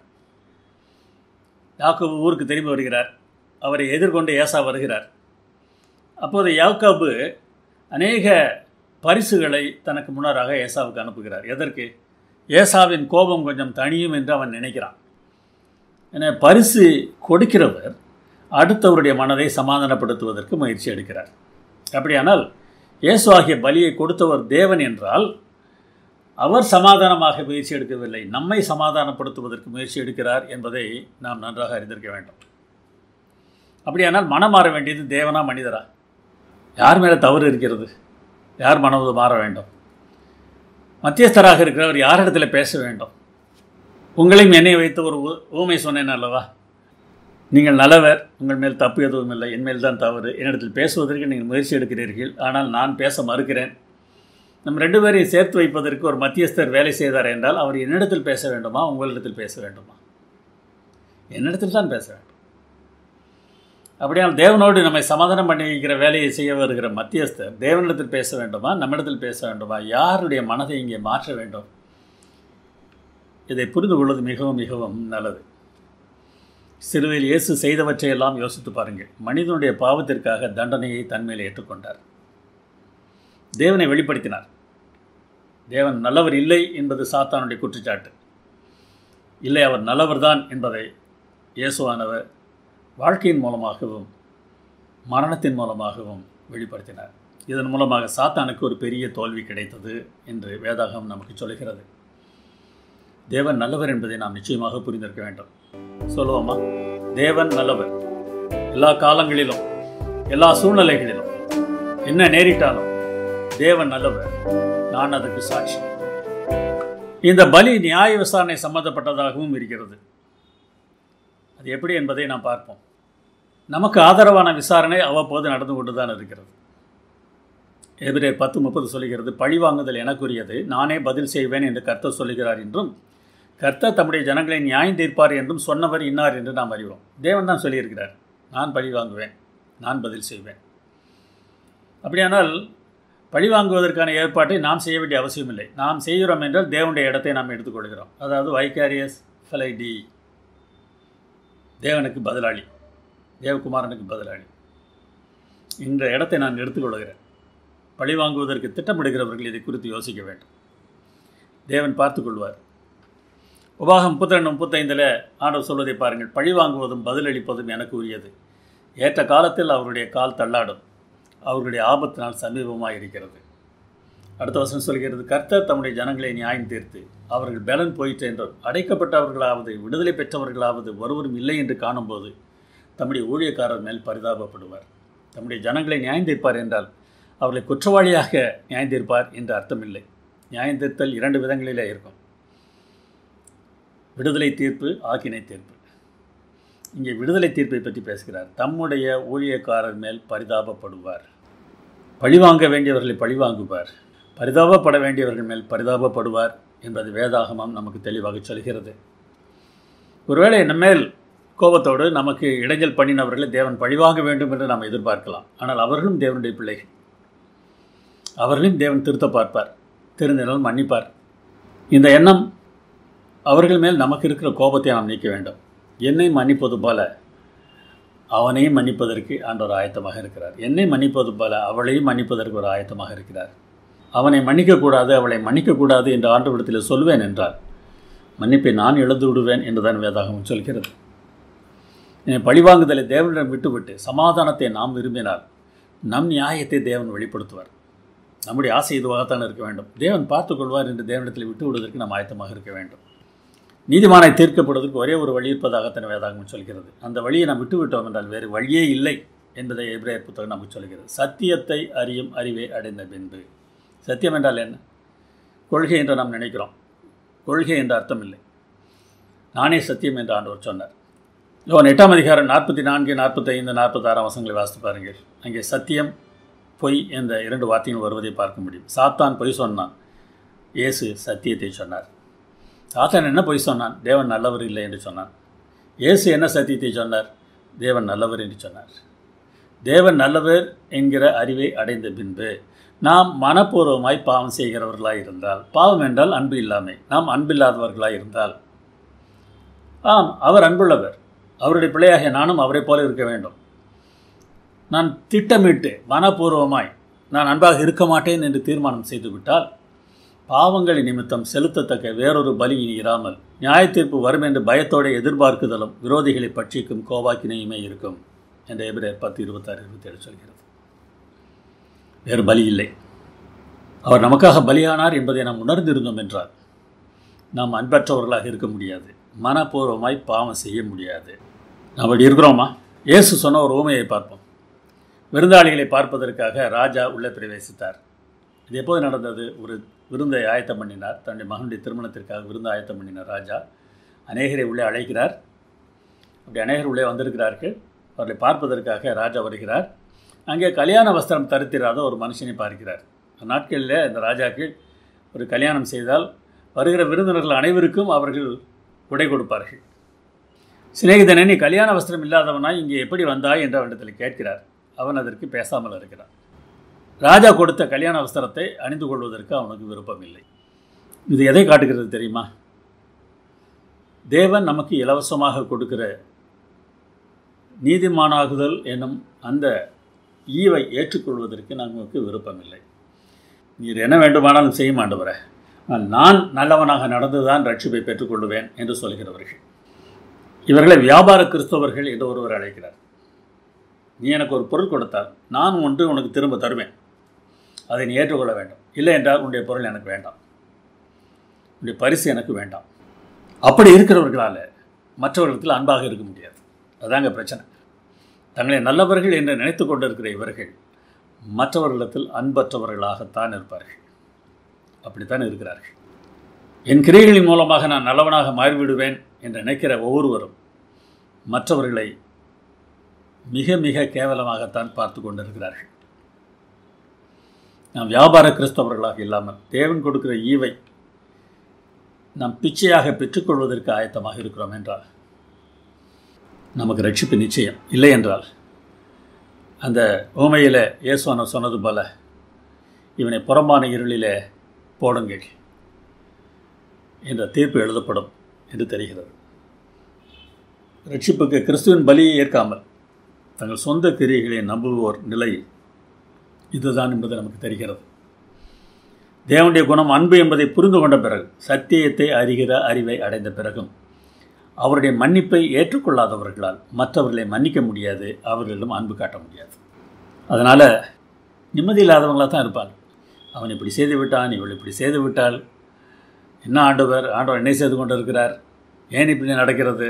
யாக்கோபு ஊருக்கு திரும்பி வருகிறார் அவரை எதிர்கொண்டு ஏசா வருகிறார் அப்போது யாக்கோபு அநேக பரிசுகளை தனக்கு முன்னராக ஏசாவுக்கு அனுப்புகிறார் எதற்கு ஏசாவின் கோபம் கொஞ்சம் தனியும் என்று அவன் நினைக்கிறான் என பரிசு கொடுக்கிறவர் அடுத்தவருடைய மனதை சமாதானப்படுத்துவதற்கு முயற்சி எடுக்கிறார் அப்படியானால் இயேசு ஆகிய பலியை கொடுத்தவர் தேவன் என்றால் அவர் சமாதானமாக முயற்சி எடுக்கவில்லை நம்மை சமாதானப்படுத்துவதற்கு முயற்சி எடுக்கிறார் என்பதை நாம் நன்றாக அறிந்திருக்க வேண்டும் அப்படியானால் மனம் மாற வேண்டியது தேவனா மனிதரா யார் மேலே தவறு இருக்கிறது யார் மனது மாற வேண்டும் மத்தியஸ்தராக இருக்கிறவர் யாரிடத்தில் பேச வேண்டும் உங்களையும் என்னை வைத்து ஒரு ஊமை சொன்னேன் அல்லவா நீங்கள் நல்லவர் உங்கள் மேல் தப்பு எதுவும் இல்லை என் மேல் தான் தவறு என்னிடத்தில் பேசுவதற்கு நீங்கள் முயற்சி எடுக்கிறீர்கள் ஆனால் நான் பேச மறுக்கிறேன் நம்ம ரெண்டு பேரையும் சேர்த்து வைப்பதற்கு ஒரு மத்தியஸ்தர் வேலை செய்தார் என்றால் அவர் என்னிடத்தில் பேச வேண்டுமா உங்களிடத்தில் பேச வேண்டுமா என்னிடத்தில் தான் பேச வேண்டும் அப்படியால் தேவனோடு நம்மை சமாதானம் பண்ணி வைக்கிற வேலையை செய்ய வருகிற மத்தியஸ்தர் தேவனிடத்தில் பேச வேண்டுமா நம்மிடத்தில் பேச வேண்டுமா யாருடைய மனதை இங்கே மாற்ற வேண்டும் இதை புரிந்து கொள்வது மிகவும் மிகவும் நல்லது சிறுவையில் இயேசு செய்தவற்றையெல்லாம் யோசித்து பாருங்கள் மனிதனுடைய பாவத்திற்காக தண்டனையை தன்மையில் ஏற்றுக்கொண்டார் தேவனை வெளிப்படுத்தினார் தேவன் நல்லவர் இல்லை என்பது சாத்தானுடைய குற்றச்சாட்டு இல்லை அவர் நல்லவர்தான் என்பதை இயேசுவானவர் வாழ்க்கையின் மூலமாகவும் மரணத்தின் மூலமாகவும் வெளிப்படுத்தினார் இதன் மூலமாக சாத்தானுக்கு ஒரு பெரிய தோல்வி கிடைத்தது என்று வேதாகம் நமக்கு சொல்கிறது தேவன் நல்லவர் என்பதை நாம் நிச்சயமாக புரிந்திருக்க வேண்டும் சொல்லுவோமா தேவன் நல்லவர் எல்லா காலங்களிலும் எல்லா சூழ்நிலைகளிலும் என்ன நேரிட்டாலும் தேவன் நல்லவர் நான் அதுக்கு சாட்சி இந்த பலி நியாய விசாரணை சம்பந்தப்பட்டதாகவும் இருக்கிறது அது எப்படி என்பதை நாம் பார்ப்போம் நமக்கு ஆதரவான விசாரணை அவ்வப்போது நடந்து கொண்டு தான் இருக்கிறது எபிரேர் பத்து முப்பது சொல்லுகிறது பழிவாங்குதல் எனக்குரியது நானே பதில் செய்வேன் என்று கர்த்தர் சொல்லுகிறார் என்றும் கர்த்தர் தம்முடைய ஜனங்களை நியாயம் தீர்ப்பார் என்றும் சொன்னவர் இன்னார் என்று நாம் அறிவோம் தேவன் தான் சொல்லியிருக்கிறார் நான் பழி வாங்குவேன் நான் பதில் செய்வேன் அப்படியானால் பழி வாங்குவதற்கான ஏற்பாட்டை நாம் செய்ய வேண்டிய அவசியமில்லை நாம் செய்கிறோம் என்றால் தேவனுடைய இடத்தை நாம் எடுத்துக்கொள்கிறோம் அதாவது வைகாரியஸ் ஃபலைடி தேவனுக்கு பதிலாளி தேவகுமாரனுக்கு பதிலாளி இந்த இடத்தை நான் எடுத்துக்கொள்கிறேன் பழி வாங்குவதற்கு திட்டமிடுகிறவர்கள் இதை குறித்து யோசிக்க வேண்டும் தேவன் பார்த்துக்கொள்வார் உபாகம் முப்பத்தி முப்பத்தைந்தில் ஆண்டவர் சொல்வதை பாருங்கள் பழி வாங்குவதும் பதிலளிப்பதும் எனக்கு உரியது ஏற்ற காலத்தில் அவருடைய கால் தள்ளாடும் அவர்களுடைய ஆபத்து நாள் சமீபமாக இருக்கிறது அடுத்த வசனம் சொல்கிறது கர்த்தர் தம்முடைய ஜனங்களை நியாயம் தீர்த்து அவர்கள் பலன் போயிற்று என்றும் அடைக்கப்பட்டவர்களாவது விடுதலை பெற்றவர்களாவது ஒருவரும் இல்லை என்று காணும்போது தம்முடைய ஊழியக்காரர் மேல் பரிதாபப்படுவார் தம்முடைய ஜனங்களை நியாயம் தீர்ப்பார் என்றால் அவர்களை குற்றவாளியாக நியாயம் தீர்ப்பார் என்று அர்த்தமில்லை நியாயம் தீர்த்தல் இரண்டு விதங்களிலே இருக்கும் விடுதலை தீர்ப்பு ஆக்கினை தீர்ப்பு இங்கே விடுதலை தீர்ப்பை பற்றி பேசுகிறார் தம்முடைய ஊழியக்காரர் மேல் பரிதாபப்படுவார் பழிவாங்க வேண்டியவர்களை பழிவாங்குவார் பரிதாபப்பட வேண்டியவர்கள் மேல் பரிதாபப்படுவார் என்பது வேதாகமம் நமக்கு தெளிவாக சொல்கிறது ஒருவேளை நம்மேல் கோபத்தோடு நமக்கு இடைஞ்சல் பண்ணினவர்களை தேவன் பழிவாங்க வேண்டும் என்று நாம் எதிர்பார்க்கலாம் ஆனால் அவர்களும் தேவனுடைய பிள்ளைகள் அவர்களையும் தேவன் திருத்த பார்ப்பார் திருந்தினால் மன்னிப்பார் இந்த எண்ணம் அவர்கள் மேல் நமக்கு இருக்கிற கோபத்தை நாம் நீக்க வேண்டும் என்னை மன்னிப்பது போல அவனையும் மன்னிப்பதற்கு ஆண்டவர் ஆயத்தமாக இருக்கிறார் என்னை மன்னிப்பது போல அவளையும் மன்னிப்பதற்கு ஒரு ஆயத்தமாக இருக்கிறார் அவனை மன்னிக்கக்கூடாது அவளை மன்னிக்கக்கூடாது என்று ஆண்டவரிடத்தில் சொல்வேன் என்றால் மன்னிப்பை நான் இழந்து விடுவேன் என்றுதான் வேதாகம் சொல்கிறது பழிவாங்குதலை தேவனிடம் விட்டுவிட்டு சமாதானத்தை நாம் விரும்பினால் நம் நியாயத்தை தேவன் வெளிப்படுத்துவார் நம்முடைய ஆசை இதுவாகத்தான் இருக்க வேண்டும் தேவன் பார்த்துக்கொள்வார் என்று தேவனிடத்தில் விட்டு விடுவதற்கு நாம் ஆயத்தமாக இருக்க வேண்டும் நீதிமானை தீர்க்கப்படுவதற்கு ஒரே ஒரு வழி இருப்பதாகத்தான் வேதாகம் சொல்கிறது அந்த வழியை நாம் விட்டுவிட்டோம் என்றால் வேறு வழியே இல்லை என்பதை எப்ரேயர் புத்தகம் நமக்கு சொல்கிறது சத்தியத்தை அறியும் அறிவை அடைந்த பின்பு சத்தியம் என்றால் என்ன கொள்கை என்று நாம் நினைக்கிறோம் கொள்கை என்ற அர்த்தம் இல்லை நானே சத்தியம் என்று ஆண்டவர் சொன்னார் லோன் எட்டாம் அதிகாரம் நாற்பத்தி நான்கு நாற்பத்தைந்து நாற்பத்தாறாம் வசங்களை வாசித்து பாருங்கள் அங்கே சத்தியம் பொய் என்ற இரண்டு வார்த்தைகள் வருவதை பார்க்க முடியும் சாத்தான் பொய் சொன்னான் இயேசு சத்தியத்தை சொன்னார் சாத்தான் என்ன பொய் சொன்னான் தேவன் நல்லவர் இல்லை என்று சொன்னான் இயேசு என்ன சத்தியத்தை சொன்னார் தேவன் நல்லவர் என்று சொன்னார் தேவன் நல்லவர் என்கிற அறிவை அடைந்த பின்பு நாம் மனப்பூர்வமாய் பாவம் செய்கிறவர்களாக இருந்தால் பாவம் என்றால் அன்பு இல்லாமை நாம் அன்பில்லாதவர்களாக இருந்தால் ஆம் அவர் அன்புள்ளவர் அவருடைய பிள்ளையாகிய நானும் அவரை போல இருக்க வேண்டும் நான் திட்டமிட்டு மனப்பூர்வமாய் நான் அன்பாக இருக்க மாட்டேன் என்று தீர்மானம் செய்துவிட்டால் பாவங்களின் நிமித்தம் செலுத்தத்தக்க வேறொரு பலி இனி இராமல் நியாயத்தீர்ப்பு வரும் என்று பயத்தோடு எதிர்பார்க்குதலும் விரோதிகளை பட்சிக்கும் கோபாக்கினையுமே இருக்கும் என்ற எபிரேர் பத்து இருபத்தாறு இருபத்தேழு சொல்கிறது வேறு பலி இல்லை அவர் நமக்காக பலியானார் என்பதை நாம் உணர்ந்திருந்தோம் என்றால் நாம் அன்பற்றவர்களாக இருக்க முடியாது மனப்பூர்வமாய் பாவம் செய்ய முடியாது நாம் அப்படி இருக்கிறோமா இயேசு சொன்ன ஒரு ஊமையை பார்ப்போம் விருந்தாளிகளை பார்ப்பதற்காக ராஜா உள்ளே பிரவேசித்தார் இது எப்போது நடந்தது ஒரு விருந்தை ஆயத்தம் பண்ணினார் தன்னுடைய மகனுடைய திருமணத்திற்காக விருந்து ஆயத்தம் பண்ணினார் ராஜா அநேகரை உள்ளே அழைக்கிறார் அப்படி அநேகர் உள்ளே வந்திருக்கிறார்கள் அவர்களை பார்ப்பதற்காக ராஜா வருகிறார் அங்கே கல்யாண வஸ்திரம் தரித்திராத ஒரு மனுஷனை பார்க்கிறார் நாட்களில் இந்த ராஜாக்கள் ஒரு கல்யாணம் செய்தால் வருகிற விருந்தினர்கள் அனைவருக்கும் அவர்கள் உடை கொடுப்பார்கள் சிநேகிதனே நீ கல்யாண வஸ்திரம் இல்லாதவனாய் இங்கே எப்படி வந்தாய் என்று அவனிடத்தில் கேட்கிறார் அவன் அதற்கு பேசாமல் இருக்கிறான் ராஜா கொடுத்த கல்யாண வஸ்திரத்தை அணிந்து கொள்வதற்கு அவனுக்கு விருப்பம் இல்லை இது எதை காட்டுகிறது தெரியுமா தேவன் நமக்கு இலவசமாக கொடுக்கிற நீதிமானாகுதல் என்னும் அந்த ஈவை ஏற்றுக்கொள்வதற்கு நமக்கு விருப்பமில்லை நீர் என்ன வேண்டுமானாலும் செய்ய மாட்டவரே நான் நல்லவனாக நடந்துதான் ரட்சிப்பை பெற்றுக்கொள்வேன் என்று சொல்கிறவர்கள் இவர்களை வியாபார கிறிஸ்தவர்கள் என்று ஒருவர் அழைக்கிறார் நீ எனக்கு ஒரு பொருள் கொடுத்தால் நான் ஒன்று உனக்கு திரும்ப தருவேன் அதை நீ ஏற்றுக்கொள்ள வேண்டும் இல்லை என்றால் உன்னுடைய பொருள் எனக்கு வேண்டாம் உன்னுடைய பரிசு எனக்கு வேண்டாம் அப்படி இருக்கிறவர்களால் மற்றவர்களுக்கு அன்பாக இருக்க முடியாது அதாங்க பிரச்சனை தங்களை நல்லவர்கள் என்று நினைத்து கொண்டிருக்கிற இவர்கள் மற்றவர்களிடத்தில் அன்பற்றவர்களாகத்தான் இருப்பார்கள் அப்படித்தான் இருக்கிறார்கள் என் கிரைகளின் மூலமாக நான் நல்லவனாக மாறிவிடுவேன் என்று நினைக்கிற ஒவ்வொருவரும் மற்றவர்களை மிக மிக கேவலமாகத்தான் பார்த்து கொண்டிருக்கிறார்கள் நாம் வியாபார கிறிஸ்தவர்களாக இல்லாமல் தேவன் கொடுக்கிற ஈவை நாம் பிச்சையாக பெற்றுக்கொள்வதற்கு ஆயத்தமாக இருக்கிறோம் என்றால் நமக்கு ரட்சிப்பு நிச்சயம் இல்லை என்றால் அந்த ஓமையில் இயேசுவான சொன்னது போல இவனை புறம்பான இருளிலே போடுங்கள் என்ற தீர்ப்பு எழுதப்படும் என்று தெரிகிறது ரட்சிப்புக்கு கிறிஸ்துவின் பலியை ஏற்காமல் தங்கள் சொந்த கிரியைகளை நம்புவோர் நிலை இதுதான் என்பது நமக்கு தெரிகிறது தேவனுடைய குணம் அன்பு என்பதை புரிந்து கொண்ட பிறகு சத்தியத்தை அறிகிற அறிவை அடைந்த பிறகும் அவருடைய மன்னிப்பை ஏற்றுக்கொள்ளாதவர்களால் மற்றவர்களை மன்னிக்க முடியாது அவர்களிடம் அன்பு காட்ட முடியாது அதனால் நிம்மதி இல்லாதவங்களாக தான் இருப்பாங்க அவன் இப்படி செய்து விட்டான் இவள் இப்படி செய்து விட்டாள் என்ன ஆண்டவர் ஆண்டவர் என்ன செய்து கொண்டிருக்கிறார் ஏன் இப்படி நடக்கிறது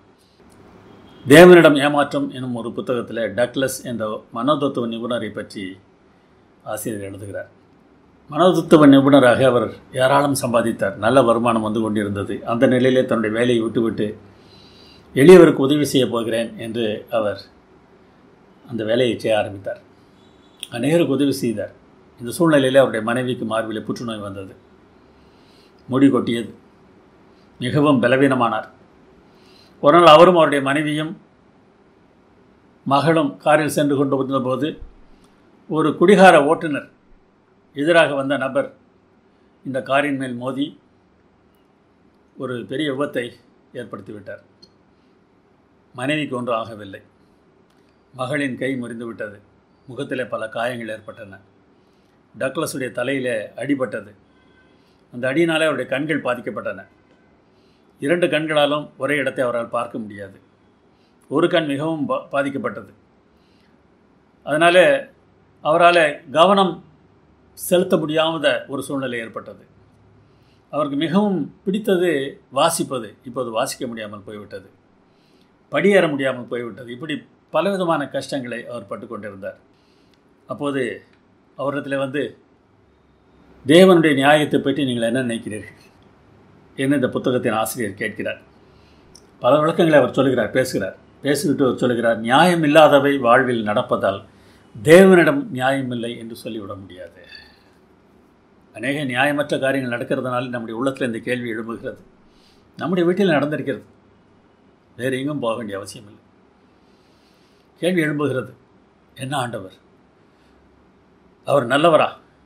தேவனிடம் ஏமாற்றம் எனும் ஒரு புத்தகத்தில் டக்லஸ் என்ற மனோதத்துவ நிபுணரை பற்றி ஆசிரியர் எழுதுகிறார் மனோதத்துவ நிபுணராக அவர் ஏராளம் சம்பாதித்தார் நல்ல வருமானம் வந்து கொண்டிருந்தது அந்த நிலையிலே தன்னுடைய வேலையை விட்டுவிட்டு எளியவருக்கு உதவி செய்ய போகிறேன் என்று அவர் அந்த வேலையை செய்ய ஆரம்பித்தார் அநேகருக்கு உதவி செய்தார் இந்த சூழ்நிலையில் அவருடைய மனைவிக்கு மார்பில் புற்றுநோய் வந்தது முடி கொட்டியது மிகவும் பலவீனமானார் ஒரு நாள் அவரும் அவருடைய மனைவியும் மகளும் காரில் சென்று கொண்டு வந்தபோது ஒரு குடிகார ஓட்டுநர் எதிராக வந்த நபர் இந்த காரின் மேல் மோதி ஒரு பெரிய விபத்தை ஏற்படுத்திவிட்டார் மனைவிக்கு ஒன்றும் ஆகவில்லை மகளின் கை முறிந்து விட்டது முகத்திலே பல காயங்கள் ஏற்பட்டன டக்ளஸுடைய தலையில் அடிபட்டது அந்த அடியினாலே அவருடைய கண்கள் பாதிக்கப்பட்டன இரண்டு கண்களாலும் ஒரே இடத்தை அவரால் பார்க்க முடியாது ஒரு கண் மிகவும் பா பாதிக்கப்பட்டது அதனால் அவரால் கவனம் செலுத்த முடியாத ஒரு சூழ்நிலை ஏற்பட்டது அவருக்கு மிகவும் பிடித்தது வாசிப்பது இப்போது வாசிக்க முடியாமல் போய்விட்டது படியேற முடியாமல் போய்விட்டது இப்படி பலவிதமான கஷ்டங்களை அவர் பட்டுக்கொண்டிருந்தார் அப்போது அவரிடத்தில் வந்து தேவனுடைய நியாயத்தை பற்றி நீங்கள் என்ன நினைக்கிறீர்கள் என்று இந்த புத்தகத்தின் ஆசிரியர் கேட்கிறார் பல விளக்கங்களை அவர் சொல்கிறார் பேசுகிறார் பேசிவிட்டு அவர் சொல்கிறார் நியாயம் இல்லாதவை வாழ்வில் நடப்பதால் தேவனிடம் நியாயமில்லை என்று சொல்லிவிட முடியாது அநேக நியாயமற்ற காரியங்கள் நடக்கிறதுனால நம்முடைய உள்ளத்தில் இந்த கேள்வி எழும்புகிறது நம்முடைய வீட்டில் நடந்திருக்கிறது வேறு எங்கும் போக வேண்டிய அவசியம் இல்லை கேள்வி எழும்புகிறது என்ன ஆண்டவர் அவர் நல்லவரா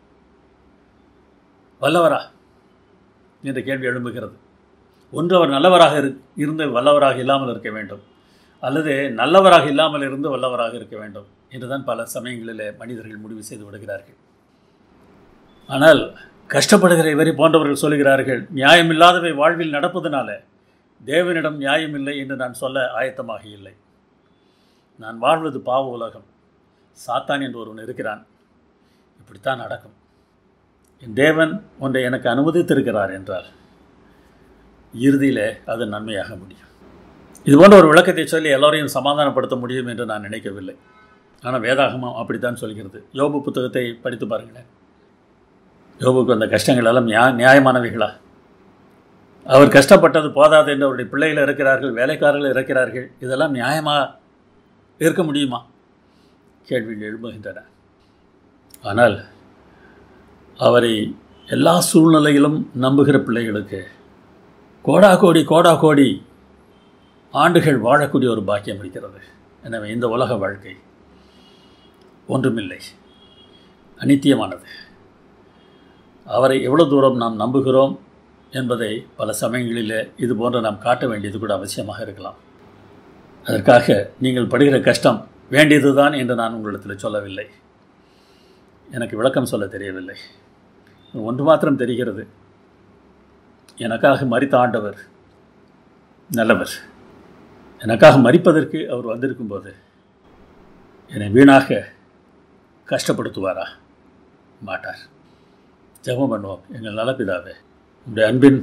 வல்லவரா என்ற கேள்வி எழும்புகிறது ஒன்று அவர் நல்லவராக இரு இருந்து வல்லவராக இல்லாமல் இருக்க வேண்டும் அல்லது நல்லவராக இல்லாமல் இருந்து வல்லவராக இருக்க வேண்டும் என்றுதான் பல சமயங்களில் மனிதர்கள் முடிவு செய்து விடுகிறார்கள் ஆனால் கஷ்டப்படுகிற இவரை போன்றவர்கள் சொல்லுகிறார்கள் நியாயமில்லாதவை வாழ்வில் நடப்பதனால தேவனிடம் நியாயமில்லை என்று நான் சொல்ல ஆயத்தமாக இல்லை நான் வாழ்வது பாவ உலகம் சாத்தான் என்று ஒருவன் இருக்கிறான் இப்படித்தான் நடக்கும் என் தேவன் ஒன்றை எனக்கு அனுமதித்திருக்கிறார் என்றால் இறுதியில் அது நன்மையாக முடியும் இது போன்ற ஒரு விளக்கத்தை சொல்லி எல்லோரையும் சமாதானப்படுத்த முடியும் என்று நான் நினைக்கவில்லை ஆனால் வேதாகமம் அப்படித்தான் சொல்கிறது யோபு புத்தகத்தை படித்து பாருங்களேன் யோபுக்கு அந்த கஷ்டங்கள் எல்லாம் நியா நியாயமானவைகளா அவர் கஷ்டப்பட்டது போதாது என்று அவருடைய பிள்ளைகள் இருக்கிறார்கள் வேலைக்காரர்கள் இருக்கிறார்கள் இதெல்லாம் நியாயமாக இருக்க முடியுமா கேள்விகள் எழும்புகின்றன ஆனால் அவரை எல்லா சூழ்நிலையிலும் நம்புகிற பிள்ளைகளுக்கு கோடா கோடி கோடா கோடி ஆண்டுகள் வாழக்கூடிய ஒரு பாக்கியம் இருக்கிறது எனவே இந்த உலக வாழ்க்கை ஒன்றுமில்லை அனித்தியமானது அவரை எவ்வளோ தூரம் நாம் நம்புகிறோம் என்பதை பல சமயங்களில் இது போன்ற நாம் காட்ட வேண்டியது கூட அவசியமாக இருக்கலாம் அதற்காக நீங்கள் படுகிற கஷ்டம் வேண்டியது தான் என்று நான் உங்களிடத்தில் சொல்லவில்லை எனக்கு விளக்கம் சொல்ல தெரியவில்லை ஒன்று மாத்திரம் தெரிகிறது எனக்காக மறித்த ஆண்டவர் நல்லவர் எனக்காக மறிப்பதற்கு அவர் வந்திருக்கும்போது என்னை வீணாக கஷ்டப்படுத்துவாரா மாட்டார் ஜெபம் பண்ணுவோம் எங்கள் நலப்பிதாவே உங்களுடைய அன்பின்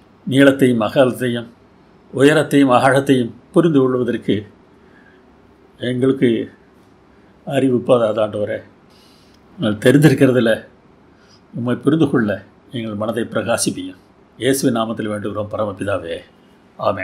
நீளத்தையும் அகலத்தையும் உயரத்தையும் ஆழத்தையும் புரிந்து கொள்வதற்கு எங்களுக்கு அறிவு போதாது ஆண்டவரே நாங்கள் தெரிந்திருக்கிறதில்ல உம்மை புரிந்து கொள்ள எங்கள் மனதை பிரகாசிப்பீங்க இயேசுவின் நாமத்தில் வேண்டுகிறோம் பரமபிதாவே ஆமென்